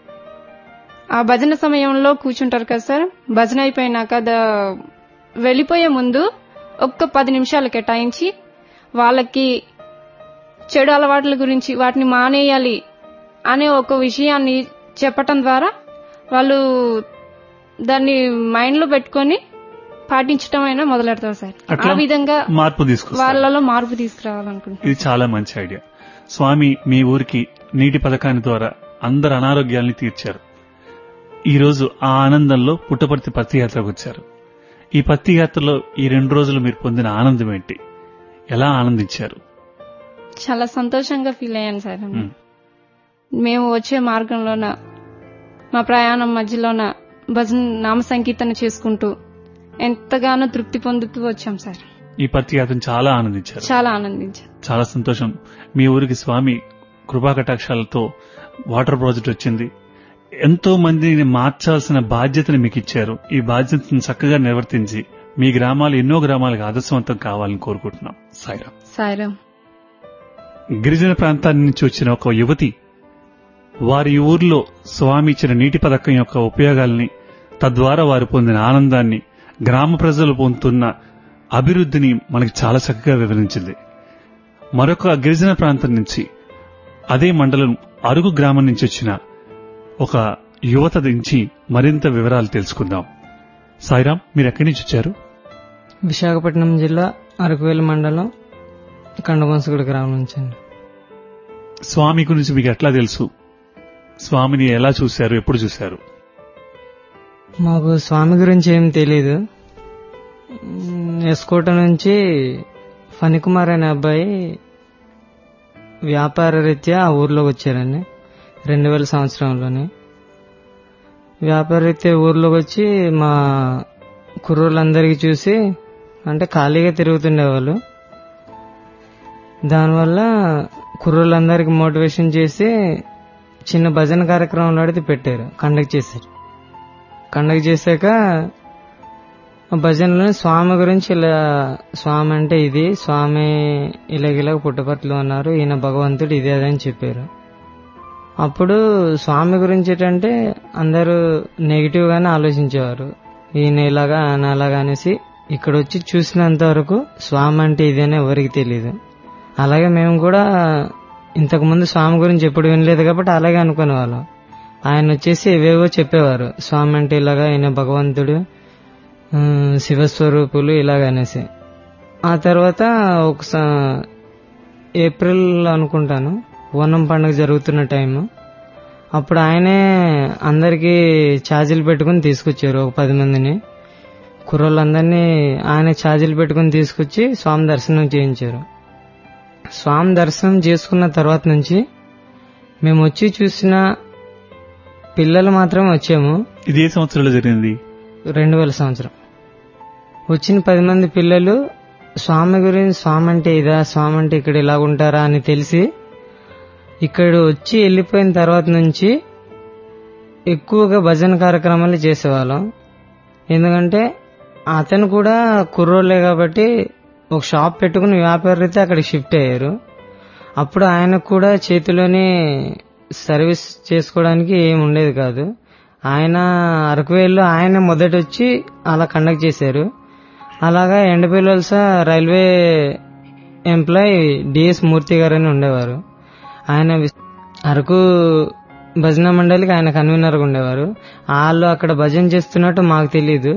ఆ భజన సమయంలో కూర్చుంటారు కదా సార్ భజన అయిపోయినాక ద- వెళ్ళిపోయే ముందు ఒక్క పది నిమిషాలు కేటాయించి వాళ్ళకి చెడు అలవాట్ల గురించి వాటిని మానేయాలి అనే ఒక విషయాన్ని చెప్పటం ద్వారా వాళ్ళు దాన్ని మైండ్ లో పెట్టుకొని పాటించటం అయినా మొదలెడతారు సార్ అట్లా ఆ విధంగా మార్పు తీసుకొస్తారు వాళ్ళలో మార్పు తీసుకురావాలనుకుంటున్నాను ఇది చాలా మంచి ఐడియా స్వామి మీ ఊరికి నీటి పథకాన్ని ద్వారా అందరు అనారోగ్యాల్ని తీర్చారు ఈ రోజు ఆ ఆనందంలో పుట్టపర్తి పత్తి యాత్రకు వచ్చారు ఈ పత్తి యాత్రలో ఈ రెండు రోజులు మీరు పొందిన ఆనందం ఏంటి ఎలా ఆనందించారు చాలా సంతోషంగా ఫీల్ అయ్యాను సార్ ఉమ్. మేము వచ్చే మార్గంలోన మా ప్రయాణం మధ్యలోన భజన నామ సంకీర్తన చేసుకుంటూ ఎంతగానో తృప్తి పొందుతూ వచ్చాం సార్ ఈ పత్తి యాత్రను చాలా ఆనందించారు చాలా ఆనందించాం చాలా సంతోషం మీ ఊరికి స్వామి కృపా కటాక్షాలతో వాటర్ ప్రాజెక్ట్ వచ్చింది ఎంతో మందిని మార్చాల్సిన బాధ్యతని మీకు ఇచ్చారు ఈ బాధ్యతను చక్కగా నిర్వర్తించి మీ గ్రామాలు ఎన్నో గ్రామాలకు ఆదర్శవంతం కావాలని కోరుకుంటున్నాం సాయిరామ్ సాయిరాం గిరిజన ప్రాంతాల నుంచి వచ్చిన ఒక యువతి వారి ఊర్లో స్వామి ఇచ్చిన నీటి పథకం యొక్క ఉపయోగాల్ని తద్వారా వారు పొందిన ఆనందాన్ని గ్రామ ప్రజలు పొందుతున్న అభివృద్ధిని మనకి చాలా చక్కగా వివరించింది మరొక గిరిజన ప్రాంతం నుంచి అదే మండలం అరుగు గ్రామం నుంచి వచ్చిన ఒక యువత నుంచి మరింత వివరాలు తెలుసుకుందాం సాయిరాం మీరు ఎక్కడి నుంచి వచ్చారు విశాఖపట్నం జిల్లా అరకువేలు మండలం కండబొంసగూడ గ్రామం నుంచి అండి స్వామి గురించి మీకు ఎట్లా తెలుసు స్వామిని ఎలా చూశారు ఎప్పుడు చూశారు మాకు స్వామి గురించి ఏం తెలీదు మ్, ఎస్కోట నుంచి ఫణికుమార్ అనే అబ్బాయి వ్యాపార రీత్యా ఆ ఊర్లోకి వచ్చారండి రెండు వేల సంవత్సరంలోనే వ్యాపార రీత్యా ఊర్లోకి వచ్చి మా కుర్రోళ్ళందరికీ చూసి అంటే ఖాళీగా తిరుగుతుండేవాళ్ళు దానివల్ల కుర్రోళ్ళందరికీ మోటివేషన్ చేసి చిన్న భజన కార్యక్రమం లాంటిది పెట్టారు కండక్ట్ చేశారు కండక్ట్ చేశాక ఆ భజనలో స్వామి గురించి ఇలా స్వామి అంటే ఇది స్వామి ఇలాగిలాగ పుట్టపర్తిలో ఉన్నారు ఈయన భగవంతుడు ఇదే అదని చెప్పారు అప్పుడు స్వామి గురించి ఏంటంటే అందరూ నెగిటివ్ గానే ఆలోచించేవారు ఈయన ఇలాగా ఆయన అలాగా అనేసి ఇక్కడ వచ్చి చూసినంత వరకు స్వామి అంటే ఇదేనే ఎవరికి తెలియదు అలాగే మేము కూడా ఇంతకు ముందు స్వామి గురించి ఎప్పుడు వినలేదు కాబట్టి అలాగే అనుకునేవాళ్ళం ఆయన వచ్చేసి ఏవేవో చెప్పేవారు స్వామి అంటే ఇలాగా ఈయన భగవంతుడు ఆ, శివస్వరూపులు ఇలాగనేసి ఆ తర్వాత ఒక ఏప్రిల్ అనుకుంటాను ఓనం పండుగ జరుగుతున్న టైం అప్పుడు ఆయనే అందరికీ ఛార్జీలు పెట్టుకుని తీసుకొచ్చారు ఒక పది మందిని కుర్రోళ్ళందరినీ ఆయన ఛార్జీలు పెట్టుకుని తీసుకొచ్చి స్వామి దర్శనం చేయించారు స్వామి దర్శనం చేసుకున్న తర్వాత నుంచి మేము వచ్చి చూసిన పిల్లలు మాత్రమే వచ్చాము ఇది ఏ సంవత్సరంలో జరిగింది రెండు వేల సంవత్సరం వచ్చిన పది మంది పిల్లలు స్వామి గురించి స్వామి అంటే ఇదా స్వామి అంటే ఇక్కడ ఇలా ఉంటారా అని తెలిసి ఇక్కడ వచ్చి వెళ్ళిపోయిన తర్వాత నుంచి ఎక్కువగా భజన కార్యక్రమాలు చేసేవాళ్ళం ఎందుకంటే అతను కూడా కుర్రోళ్ళే కాబట్టి ఒక షాప్ పెట్టుకుని వ్యాపారైతే అక్కడికి షిఫ్ట్ అయ్యారు అప్పుడు ఆయనకు కూడా చేతిలోనే సర్వీస్ చేసుకోవడానికి ఏం ఉండేది కాదు ఆయన అరకువేల్లో ఆయన మొదట వచ్చి అలా కండక్ట్ చేశారు అలాగా ఎండపిల్లల్స railway employee DS Murthy garu అని ఉండేవారు ఆయన విస్- అరకు భజన మండలికి ఆయన కన్వీనర్గా ఉండేవారు వాళ్ళు అక్కడ భజన చేస్తున్నట్టు మాకు తెలియదు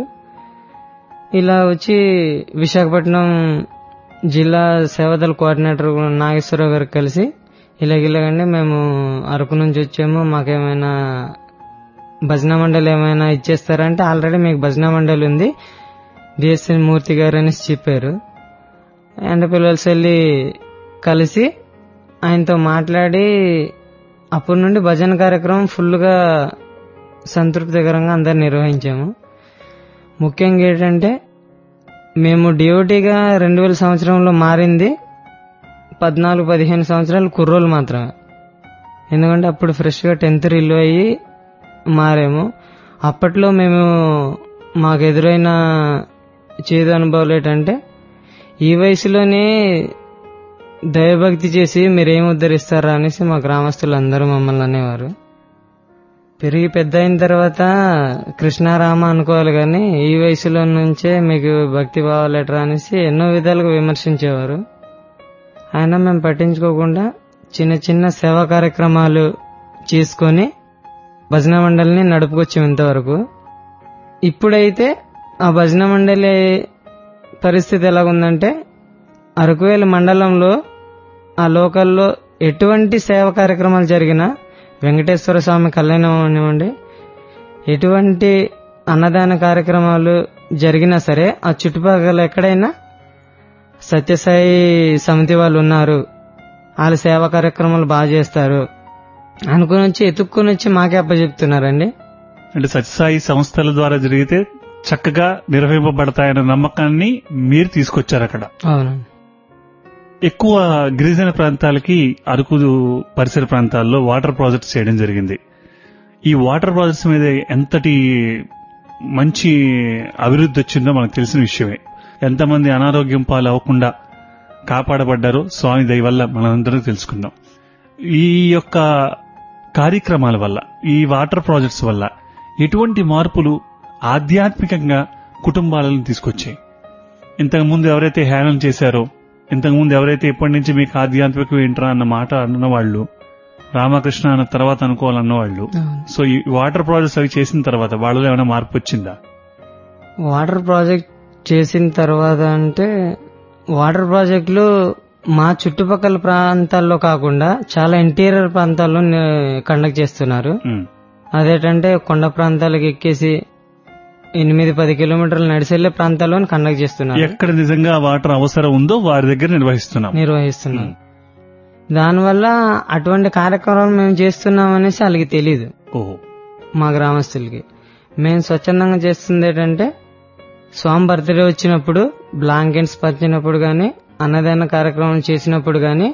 ఇలా వచ్చి విశాఖపట్నం జిల్లా సేవదల కోఆర్డినేటర్ నాగేశ్వరరావు గారికి కలిసి ఇలాగ ఇలాగండి మేము అరకు నుంచి వచ్చాము మాకేమైనా భజన మండలి ఏమైనా ఇచ్చేస్తారంటే ఆల్రెడీ మీకు భజన మండలి ఉంది డిఎస్ఎన్ మూర్తి గారు అనేసి చెప్పారు అండ్ పిల్లలు వెళ్ళి కలిసి ఆయనతో మాట్లాడి అప్పటి నుండి భజన కార్యక్రమం ఫుల్గా సంతృప్తికరంగా అందరు నిర్వహించాము ముఖ్యంగా ఏంటంటే మేము డిఓటీగా రెండు వేల సంవత్సరంలో మారింది పద్నాలుగు పదిహేను సంవత్సరాలు కుర్రోలు మాత్రమే ఎందుకంటే అప్పుడు ఫ్రెష్గా టెన్త్ రిల్లు అయ్యి మారాము అప్పట్లో మేము మాకు ఎదురైన చేదు అనుభవాలు ఏంటంటే ఈ వయసులోనే దైవభక్తి చేసి మీరేం ఉద్ధరిస్తారా అనేసి మా గ్రామస్తులు అందరూ మమ్మల్ని అనేవారు పెరిగి పెద్ద అయిన తర్వాత కృష్ణారామ అనుకోవాలి కానీ ఈ వయసులో నుంచే మీకు భక్తి భావాలెట్రా అనేసి ఎన్నో విధాలుగా విమర్శించేవారు అయినా మేము పట్టించుకోకుండా చిన్న చిన్న సేవా కార్యక్రమాలు చేసుకొని భజన మండలిని నడుపుకొచ్చాం ఇంతవరకు ఇప్పుడైతే ఆ భజన మండలి పరిస్థితి ఎలాగుందంటే అరకువేల మండలంలో ఆ లోకల్లో ఎటువంటి సేవ కార్యక్రమాలు జరిగినా వెంకటేశ్వర స్వామి కళ్యాణం అనివ్వండి ఎటువంటి అన్నదాన కార్యక్రమాలు జరిగినా సరే ఆ చుట్టుపక్కల ఎక్కడైనా సత్యసాయి సమితి వాళ్ళు ఉన్నారు వాళ్ళ సేవా కార్యక్రమాలు బాగా చేస్తారు అనుకుని వచ్చి ఎత్తుక్కుని వచ్చి మాకే అప్పచెప్తున్నారండి అంటే సత్యసాయి సంస్థల ద్వారా జరిగితే చక్కగా నిర్వహింపబడతాయన్న నమ్మకాన్ని మీరు తీసుకొచ్చారు అక్కడ అవునండి ఎక్కువ గిరిజన ప్రాంతాలకి అరకు పరిసర ప్రాంతాల్లో వాటర్ ప్రాజెక్ట్స్ చేయడం జరిగింది ఈ వాటర్ ప్రాజెక్ట్స్ మీద ఎంతటి మంచి అభివృద్ధి వచ్చిందో మనకు తెలిసిన విషయమే ఎంతమంది అనారోగ్యం పాలు అవ్వకుండా కాపాడబడ్డారో స్వామి దయ వల్ల మనందరం తెలుసుకుందాం ఈ యొక్క కార్యక్రమాల వల్ల ఈ వాటర్ ప్రాజెక్ట్స్ వల్ల ఎటువంటి మార్పులు ఆధ్యాత్మికంగా కుటుంబాలను తీసుకొచ్చాయి ఇంతకుముందు ఎవరైతే హేళన చేశారో ఇంతకుముందు ఎవరైతే ఇప్పటి నుంచి మీకు ఆధ్యాత్మికం ఏంట్రా అన్న మాట అన్న వాళ్ళు రామకృష్ణ అన్న తర్వాత అనుకోవాలన్న వాళ్ళు సో ఈ వాటర్ ప్రాజెక్ట్స్ అవి చేసిన తర్వాత వాళ్ళలో ఏమైనా మార్పు వచ్చిందా వాటర్ ప్రాజెక్ట్ చేసిన తర్వాత అంటే వాటర్ ప్రాజెక్టులు మా చుట్టుపక్కల ప్రాంతాల్లో కాకుండా చాలా ఇంటీరియర్ ప్రాంతాల్లో కండక్ట్ చేస్తున్నారు ఉమ్, అదేంటంటే కొండ ప్రాంతాలకు ఎక్కేసి ఎనిమిది పది కిలోమీటర్లు నడిచెళ్లే ప్రాంతాల్లో కండక్ట్ చేస్తున్నారు ఎక్కడ నిజంగా వాటర్ అవసరం ఉందో వారి దగ్గర నిర్వహిస్తున్నాం నిర్వహిస్తున్నారు దానివల్ల అటువంటి కార్యక్రమాలు మేము చేస్తున్నాం అనేసి వాళ్ళకి తెలియదు ఓహో మా గ్రామస్తులకి మేము స్వచ్ఛందంగా చేస్తుంది ఏంటంటే స్వామి బర్త్డే వచ్చినప్పుడు బ్లాంకెట్స్ పంచినప్పుడు కానీ అన్నదాన కార్యక్రమం చేసినప్పుడు కానీ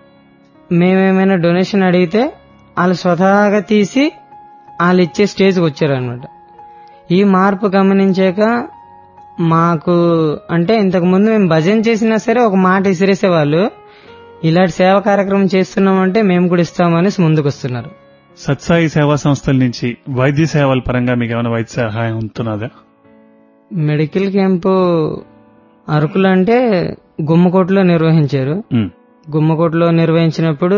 మేమేమైనా డొనేషన్ అడిగితే వాళ్ళు స్వతహాగా తీసి వాళ్ళు ఇచ్చే స్టేజ్కి వచ్చారనమాట ఈ మార్పు గమనించాక మాకు అంటే ఇంతకు ముందు మేము భజన చేసినా సరే ఒక మాట విసిరేసేవాళ్ళు ఇలాంటి సేవా కార్యక్రమం చేస్తున్నామంటే మేము కూడా ఇస్తామని ముందుకు వస్తున్నారు సత్సాయి సేవా సంస్థల నుంచి వైద్య సేవల పరంగా మీకు ఏమైనా వైద్య సహాయం ఉంటున్నదా మెడికల్ క్యాంపు అరకులు అంటే గుమ్మకోటలో నిర్వహించారు ఉమ్, గుమ్మకోటలో నిర్వహించినప్పుడు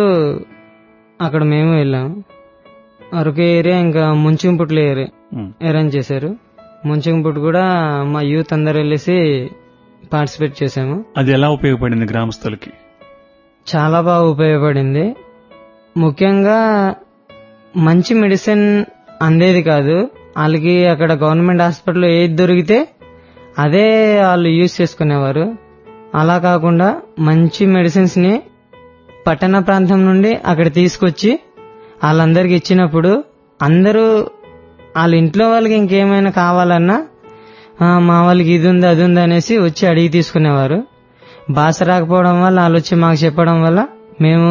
అక్కడ మేము వెళ్ళాం అరకు ఏరియా ఇంకా ముంచింపుట్ల ఏరియా ఉమ్. అరేంజ్ చేశారు ముంచింపుట్ కూడా మా యూత్ అందరు వెళ్ళేసి పార్టిసిపేట్ చేశాము అది ఎలా ఉపయోగపడింది గ్రామస్తులకి చాలా బాగా ఉపయోగపడింది ముఖ్యంగా మంచి మెడిసిన్ అందేది కాదు వాళ్ళకి అక్కడ గవర్నమెంట్ హాస్పిటల్లో ఏది దొరికితే అదే వాళ్ళు యూజ్ చేసుకునేవారు అలా కాకుండా మంచి మెడిసిన్స్ ని పట్టణ ప్రాంతం నుండి అక్కడ తీసుకొచ్చి వాళ్ళందరికి ఇచ్చినప్పుడు అందరూ వాళ్ళ ఇంట్లో వాళ్ళకి ఇంకేమైనా కావాలన్నా "ఆ, మా వాళ్ళకి ఇది ఉంది అది ఉంది అనేసి వచ్చి అడిగి తీసుకునేవారు భాష రాకపోవడం వల్ల వాళ్ళు వచ్చి మాకు చెప్పడం వల్ల మేము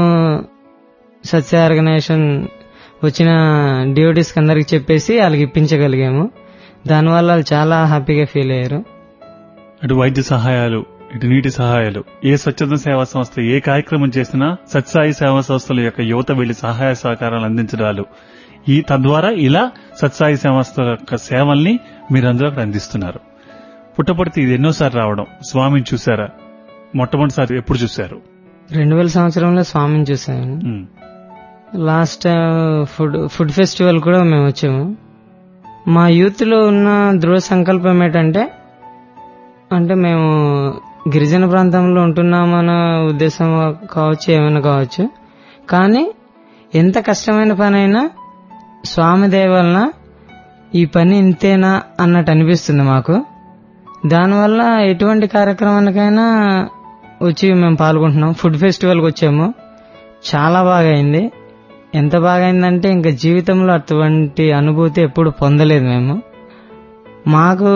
సత్య ఆర్గనైజేషన్ వచ్చిన డ్యూటీస్కి అందరికి చెప్పేసి వాళ్ళకి ఇప్పించగలిగాము దానివల్ల వాళ్ళు చాలా హ్యాపీగా ఫీల్ అయ్యారు అటు వైద్య సహాయాలు ఇటు నీటి సహాయాలు ఏ స్వచ్ఛంద సేవా సంస్థ ఏ కార్యక్రమం చేసినా సత్సాయి సేవా సంస్థల యొక్క యువత వెళ్లి సహాయ సహకారాలు అందించడాలు ఈ తద్వారా ఇలా సత్సాయి సేవా సంస్థల యొక్క సేవల్ని మీరందరూ అక్కడ అందిస్తున్నారు పుట్టపడితే ఇది ఎన్నోసార్లు రావడం స్వామిని చూసారా మొట్టమొదటిసారి ఎప్పుడు చూశారు రెండు వేల సంవత్సరంలో స్వామిని చూసాను um, last food food festival కూడా మేము వచ్చాము మా యూత్ లో ఉన్న దృఢ సంకల్పం ఏంటంటే అంటే మేము గిరిజన ప్రాంతంలో ఉంటున్నామన్న ఉద్దేశం కావచ్చు ఏమైనా కావచ్చు కానీ ఎంత కష్టమైన పని అయినా స్వామి దయ వలన ఈ పని ఇంతేనా అన్నట్టు అనిపిస్తుంది మాకు దానివల్ల ఎటువంటి కార్యక్రమానికైనా వచ్చి మేము పాల్గొంటున్నాం ఫుడ్ ఫెస్టివల్కి వచ్చాము చాలా బాగా అయింది ఎంత బాగా అయిందంటే ఇంకా జీవితంలో అటువంటి అనుభూతి ఎప్పుడు పొందలేదు మేము మాకు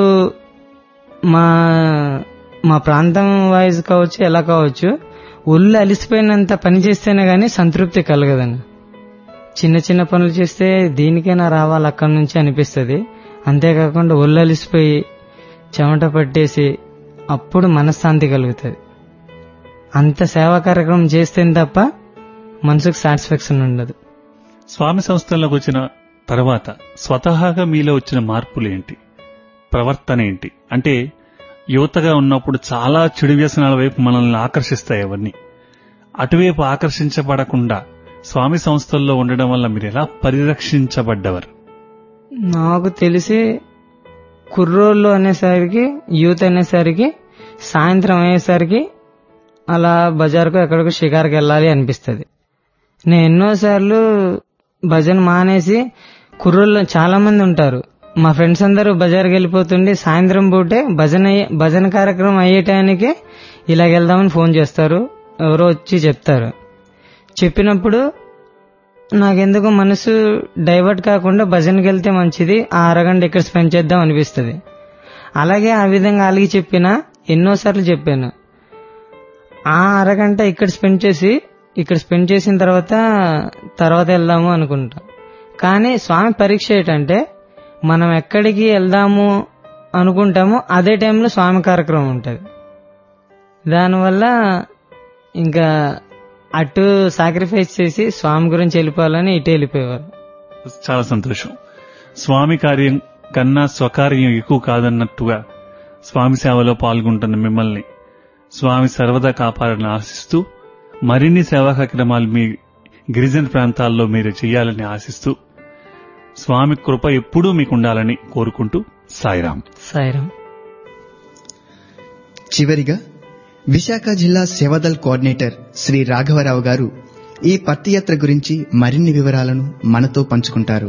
మా మా ప్రాంతం వైజ్ కావచ్చు ఎలా కావచ్చు ఒళ్ళు అలిసిపోయినంత పని చేస్తేనే గానీ సంతృప్తి కలగదని చిన్న చిన్న పనులు చేస్తే దీనికైనా రావాలి అక్కడి నుంచి అనిపిస్తుంది అంతేకాకుండా ఒళ్ళు అలిసిపోయి చెమట పట్టేసి అప్పుడు మనశ్శాంతి కలుగుతుంది అంత సేవా కార్యక్రమం చేస్తేనే తప్ప మనసుకు సాటిస్ఫాక్షన్ ఉండదు స్వామి సంస్థల్లోకి వచ్చిన తర్వాత స్వతహాగా మీలో వచ్చిన మార్పులు ఏంటి ప్రవర్తన ఏంటి అంటే యువతగా ఉన్నప్పుడు చాలా చెడు వ్యసనాల వైపు మనల్ని ఆకర్షిస్తాయి అవన్నీ అటువైపు ఆకర్షించబడకుండా స్వామి సంస్థల్లో ఉండడం వల్ల మీరు ఎలా పరిరక్షించబడ్డవారు నాకు తెలిసి కుర్రోళ్ళు అనేసరికి యూత్ అనేసరికి సాయంత్రం అయ్యేసరికి అలా బజార్కు ఎక్కడికో షికార్కి వెళ్ళాలి అనిపిస్తుంది నేను ఎన్నోసార్లు భజన మానేసి కుర్రోళ్ళు చాలా మంది ఉంటారు మా ఫ్రెండ్స్ అందరూ బజార్కి వెళ్ళిపోతుండి సాయంత్రం పూటే భజన అయ్యే- భజన కార్యక్రమం అయ్యే టైంకి ఇలాగ వెళ్దామని ఫోన్ చేస్తారు ఎవరో వచ్చి చెప్తారు చెప్పినప్పుడు నాకెందుకు మనసు డైవర్ట్ కాకుండా భజనకి వెళ్తే మంచిది ఆ అరగంట ఇక్కడ స్పెండ్ చేద్దాం అనిపిస్తుంది అలాగే ఆ విధంగా అలాగే చెప్పిన ఎన్నోసార్లు చెప్పాను ఆ అరగంట ఇక్కడ స్పెండ్ చేసి ఇక్కడ స్పెండ్ చేసిన తర్వాత తర్వాత వెళ్దాము అనుకుంటా కానీ స్వామి పరీక్ష ఏంటంటే మనం ఎక్కడికి వెళ్దాము అనుకుంటామో అదే టైంలో స్వామి కార్యక్రమం ఉంటుంది దానివల్ల ఇంకా అటు సాక్రిఫైస్ చేసి స్వామి గురించి వెళ్ళిపోవాలని ఇటు వెళ్ళిపోయేవారు చాలా సంతోషం స్వామి కార్యం కన్నా స్వకార్యం ఎక్కువ కాదన్నట్టుగా స్వామి సేవలో పాల్గొంటున్న మిమ్మల్ని స్వామి సర్వదా కాపాడాలని ఆశిస్తూ మరిన్ని సేవా కార్యక్రమాలు మీ గిరిజన ప్రాంతాల్లో మీరు చేయాలని ఆశిస్తూ స్వామి కృప ఎప్పుడూ మీకు ఉండాలని కోరుకుంటూ సాయిరాం సాయిరాం చివరిగా విశాఖ జిల్లా సేవాదల్ కోఆర్డినేటర్ శ్రీ రాఘవరావు గారు ఈ పత్తియాత్ర గురించి మరిన్ని వివరాలను మనతో పంచుకుంటారు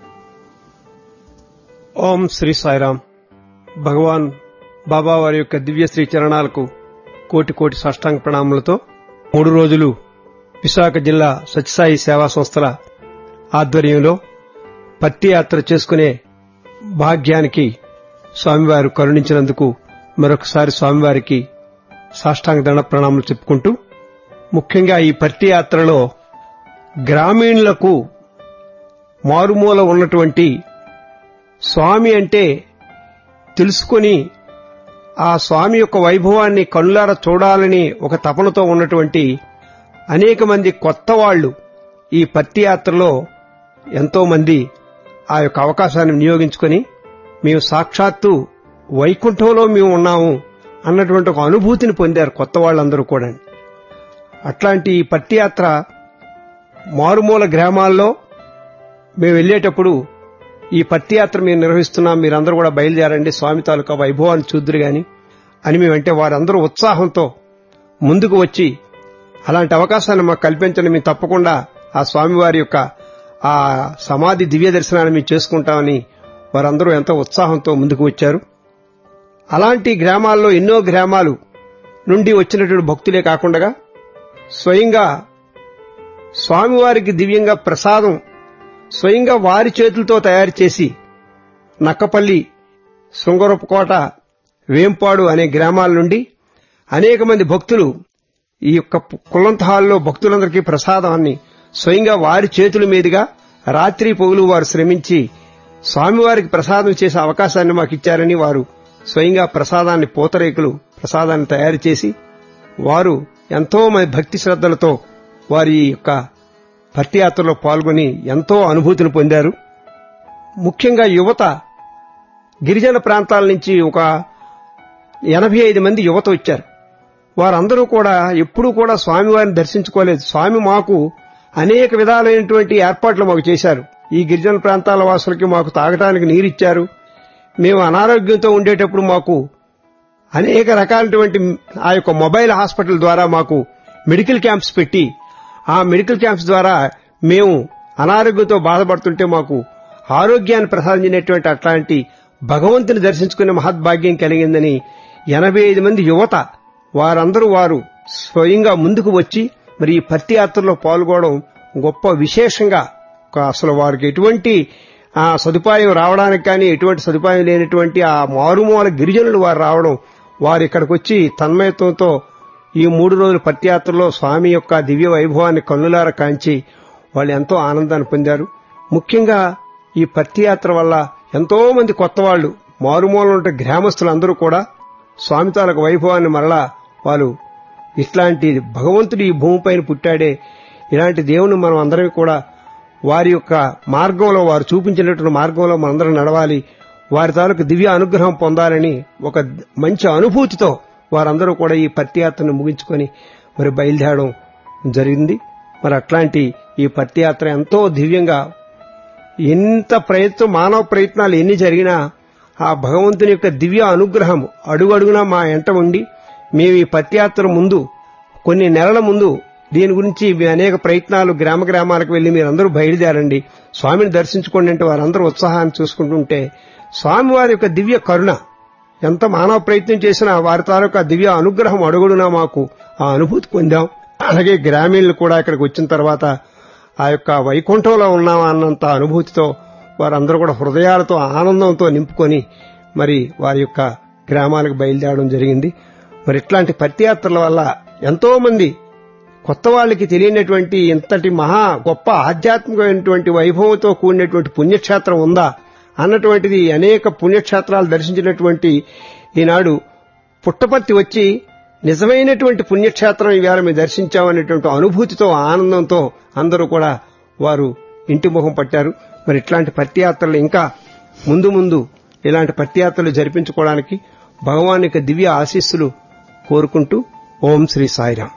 ఓం శ్రీ సాయిరామ్ భగవాన్ బాబా వారి యొక్క దివ్య శ్రీ చరణాలకు కోటి కోటి సాష్టాంగ ప్రణామములతో మూడు రోజులు విశాఖ జిల్లా సత్యసాయి సేవా సంస్థల ఆధ్వర్యంలో పత్తి యాత్ర చేసుకునే భాగ్యానికి స్వామివారు కరుణించినందుకు మరొకసారి స్వామివారికి సాష్టాంగ దండ ప్రణామాలు చెప్పుకుంటూ ముఖ్యంగా ఈ పత్తి యాత్రలో గ్రామీణులకు మారుమూల ఉన్నటువంటి స్వామి అంటే తెలుసుకొని ఆ స్వామి యొక్క వైభవాన్ని కనులార చూడాలని ఒక తపనతో ఉన్నటువంటి అనేక మంది కొత్త వాళ్ళు ఈ పత్తి యాత్రలో ఎంతో మంది ఆ యొక్క అవకాశాన్ని వినియోగించుకొని మేము సాక్షాత్తు వైకుంఠంలో మేము ఉన్నాము అన్నటువంటి ఒక అనుభూతిని పొందారు కొత్త వాళ్ళందరూ కూడా అట్లాంటి ఈ పత్తి యాత్ర మారుమూల గ్రామాల్లో మేము వెళ్ళేటప్పుడు ఈ పత్తి యాత్ర మేము నిర్వహిస్తున్నాం మీరందరూ కూడా బయలుదేరండి స్వామి తాలూకా వైభవాన్ని చూద్దరు గాని అని మేమంటే వారందరూ ఉత్సాహంతో ముందుకు వచ్చి అలాంటి అవకాశాన్ని మాకు కల్పించండి మేము తప్పకుండా ఆ స్వామివారి యొక్క ఆ సమాధి దివ్య దర్శనాన్ని మేము చేసుకుంటామని వారందరూ ఎంతో ఉత్సాహంతో ముందుకు వచ్చారు అలాంటి గ్రామాల్లో ఎన్నో గ్రామాలు నుండి వచ్చినటువంటి భక్తులే కాకుండా స్వయంగా స్వామివారికి దివ్యంగా ప్రసాదం స్వయంగా వారి చేతులతో తయారు చేసి నక్కపల్లి శృంగరపుకోట వేంపాడు అనే గ్రామాల నుండి అనేక మంది భక్తులు ఈ యొక్క కులంత హాల్లో భక్తులందరికీ ప్రసాదాన్ని స్వయంగా వారి చేతుల మీదుగా రాత్రి పొగులు వారు శ్రమించి స్వామివారికి ప్రసాదం చేసే అవకాశాన్ని మాకు ఇచ్చారని వారు స్వయంగా ప్రసాదాన్ని పూతరేకులు ప్రసాదాన్ని తయారు చేసి వారు ఎంతో మంది భక్తి శ్రద్ధలతో వారి యొక్క భక్తి యాత్రలో పాల్గొని ఎంతో అనుభూతిని పొందారు ముఖ్యంగా యువత గిరిజన ప్రాంతాల నుంచి ఒక ఎనభై ఐదు మంది యువత వచ్చారు వారందరూ కూడా ఎప్పుడూ కూడా స్వామివారిని దర్శించుకోలేదు స్వామి మాకు అనేక విధాలైనటువంటి ఏర్పాట్లు మాకు చేశారు ఈ గిరిజన ప్రాంతాల వాసులకి మాకు తాగటానికి నీరిచ్చారు మేము అనారోగ్యంతో ఉండేటప్పుడు మాకు అనేక రకాలైనటువంటి ఆ యొక్క మొబైల్ హాస్పిటల్ ద్వారా మాకు మెడికల్ క్యాంప్స్ పెట్టి ఆ మెడికల్ క్యాంప్స్ ద్వారా మేము అనారోగ్యంతో బాధపడుతుంటే మాకు ఆరోగ్యాన్ని ప్రసాదించినటువంటి అట్లాంటి భగవంతుని దర్శించుకునే మహద్భాగ్యం కలిగిందని ఎనభై ఐదు మంది యువత వారందరూ వారు స్వయంగా ముందుకు వచ్చి మరి ఈ పత్తి యాత్రలో పాల్గొనడం గొప్ప విశేషంగా ఒక అసలు వారికి ఎటువంటి ఆ సదుపాయం రావడానికి కానీ ఎటువంటి సదుపాయం లేనటువంటి ఆ మారుమూల గిరిజనులు వారు రావడం వారు ఇక్కడికి వచ్చి తన్మయత్వంతో ఈ మూడు రోజుల పత్యాత్రలో స్వామి యొక్క దివ్య వైభవాన్ని కన్నులార కాంచి వాళ్ళు ఎంతో ఆనందాన్ని పొందారు ముఖ్యంగా ఈ పత్యాత్ర వల్ల ఎంతో మంది కొత్త వాళ్ళు మారుమూల ఉంటే గ్రామస్తులందరూ కూడా స్వామి తాలూకు వైభవాన్ని మరలా వాళ్ళు ఇట్లాంటి భగవంతుడు ఈ భూమిపైన పుట్టాడే ఇలాంటి దేవుని మనం అందరం కూడా వారి యొక్క మార్గంలో వారు చూపించినటువంటి మార్గంలో మనందరం నడవాలి వారి తాలూకు దివ్య అనుగ్రహం పొందాలని ఒక మంచి అనుభూతితో వారందరూ కూడా ఈ పత్యాత్రను ముగించుకొని మరి బయలుదేరడం జరిగింది మరి అట్లాంటి ఈ పత్యాత్ర ఎంతో దివ్యంగా ఎంత ప్రయత్నం మానవ ప్రయత్నాలు ఎన్ని జరిగినా ఆ భగవంతుని యొక్క దివ్య అనుగ్రహం అడుగడుగునా మా ఎంట ఉండి మేము ఈ పత్యాత్ర ముందు కొన్ని నెలల ముందు దీని గురించి మీ అనేక ప్రయత్నాలు గ్రామ గ్రామాలకు వెళ్లి మీరందరూ బయలుదేరండి స్వామిని దర్శించుకోండి అంటే వారందరూ ఉత్సాహాన్ని చూసుకుంటుంటే స్వామివారి యొక్క దివ్య కరుణ ఎంత మానవ ప్రయత్నం చేసినా వారి తాలూకా దివ్య అనుగ్రహం అడుగుడునా మాకు ఆ అనుభూతి పొందాం అలాగే గ్రామీణులు కూడా ఇక్కడికి వచ్చిన తర్వాత ఆ యొక్క వైకుంఠంలో ఉన్నామా అన్నంత అనుభూతితో వారందరూ కూడా హృదయాలతో ఆనందంతో నింపుకొని మరి వారి యొక్క గ్రామాలకు బయలుదేరడం జరిగింది మరి ఇట్లాంటి పత్యాత్రల వల్ల ఎంతో మంది కొత్త వాళ్ళకి తెలియనటువంటి ఇంతటి మహా గొప్ప ఆధ్యాత్మికమైనటువంటి వైభవంతో కూడినటువంటి పుణ్యక్షేత్రం ఉందా అన్నటువంటిది అనేక పుణ్యక్షేత్రాలు దర్శించినటువంటి ఈనాడు పుట్టపర్తి వచ్చి నిజమైనటువంటి పుణ్యక్షేత్రం ఈవేళ మేము దర్శించామనేటువంటి అనుభూతితో ఆనందంతో అందరూ కూడా వారు ఇంటి ముఖం పట్టారు మరి ఇట్లాంటి పత్యాత్రలు ఇంకా ముందు ముందు ఇలాంటి పత్యాత్రలు జరిపించుకోవడానికి భగవాన్ యొక్క దివ్య ఆశీస్సులు కోరుకుంటూ ఓం శ్రీ సాయిరాం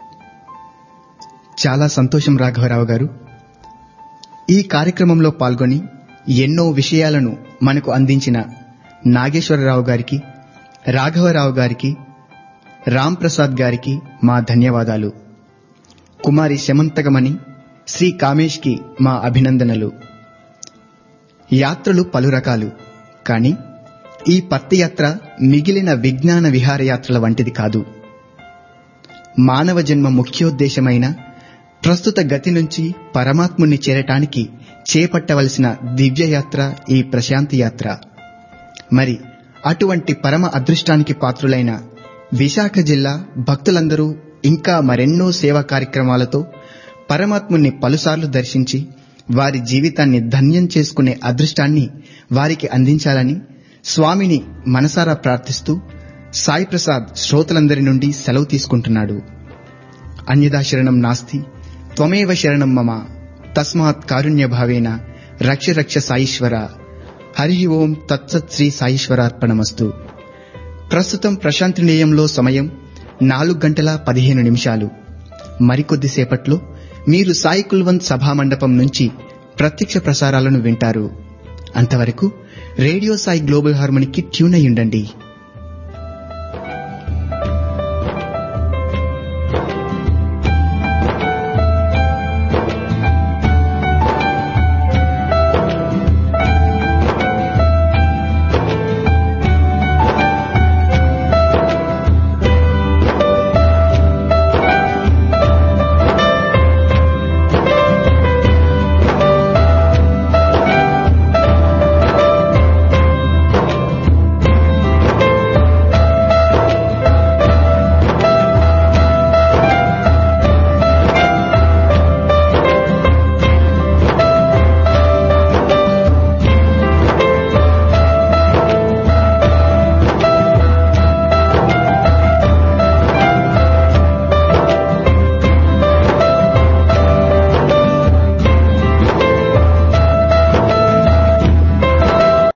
చాలా సంతోషం రాఘవరావు గారు ఈ కార్యక్రమంలో పాల్గొని ఎన్నో విషయాలను మనకు అందించిన నాగేశ్వరరావు గారికి రాఘవరావు గారికి రామ్ ప్రసాద్ గారికి మా ధన్యవాదాలు కుమారి శమంతకమణి శ్రీ కామేష్కి మా అభినందనలు యాత్రలు పలు రకాలు కానీ ఈ పత్తియాత్ర మిగిలిన విజ్ఞాన విహారయాత్రల వంటిది కాదు మానవ జన్మ ముఖ్యోద్దేశమైన ప్రస్తుత గతి నుంచి పరమాత్ముని చేరటానికి చేపట్టవలసిన దివ్యయాత్ర ఈ ప్రశాంతి యాత్ర మరి అటువంటి పరమ అదృష్టానికి పాత్రులైన విశాఖ జిల్లా భక్తులందరూ ఇంకా మరెన్నో సేవా కార్యక్రమాలతో పరమాత్ముని పలుసార్లు దర్శించి వారి జీవితాన్ని ధన్యం చేసుకునే అదృష్టాన్ని వారికి అందించాలని స్వామిని మనసారా ప్రార్థిస్తూ సాయి ప్రసాద్ శ్రోతలందరి నుండి సెలవు తీసుకుంటున్నాడు అన్యదా శరణం నాస్తి త్వమేవ శరణం మమ తస్మాత్ కారుణ్య భావేన రక్ష రక్ష సాయిశ్వర హరి ఓం తత్సత్ శ్రీ సాయిశ్వరార్పణమస్తు ప్రస్తుతం ప్రశాంతి నిలయంలో సమయం నాలుగు గంటల పదిహేను నిమిషాలు మరికొద్దిసేపట్లో మీరు సాయి కుల్వంత్ సభామండపం నుంచి ప్రత్యక్ష ప్రసారాలను వింటారు అంతవరకు రేడియో సాయి గ్లోబల్ హార్మోనికి ట్యూన్ అయి ఉండండి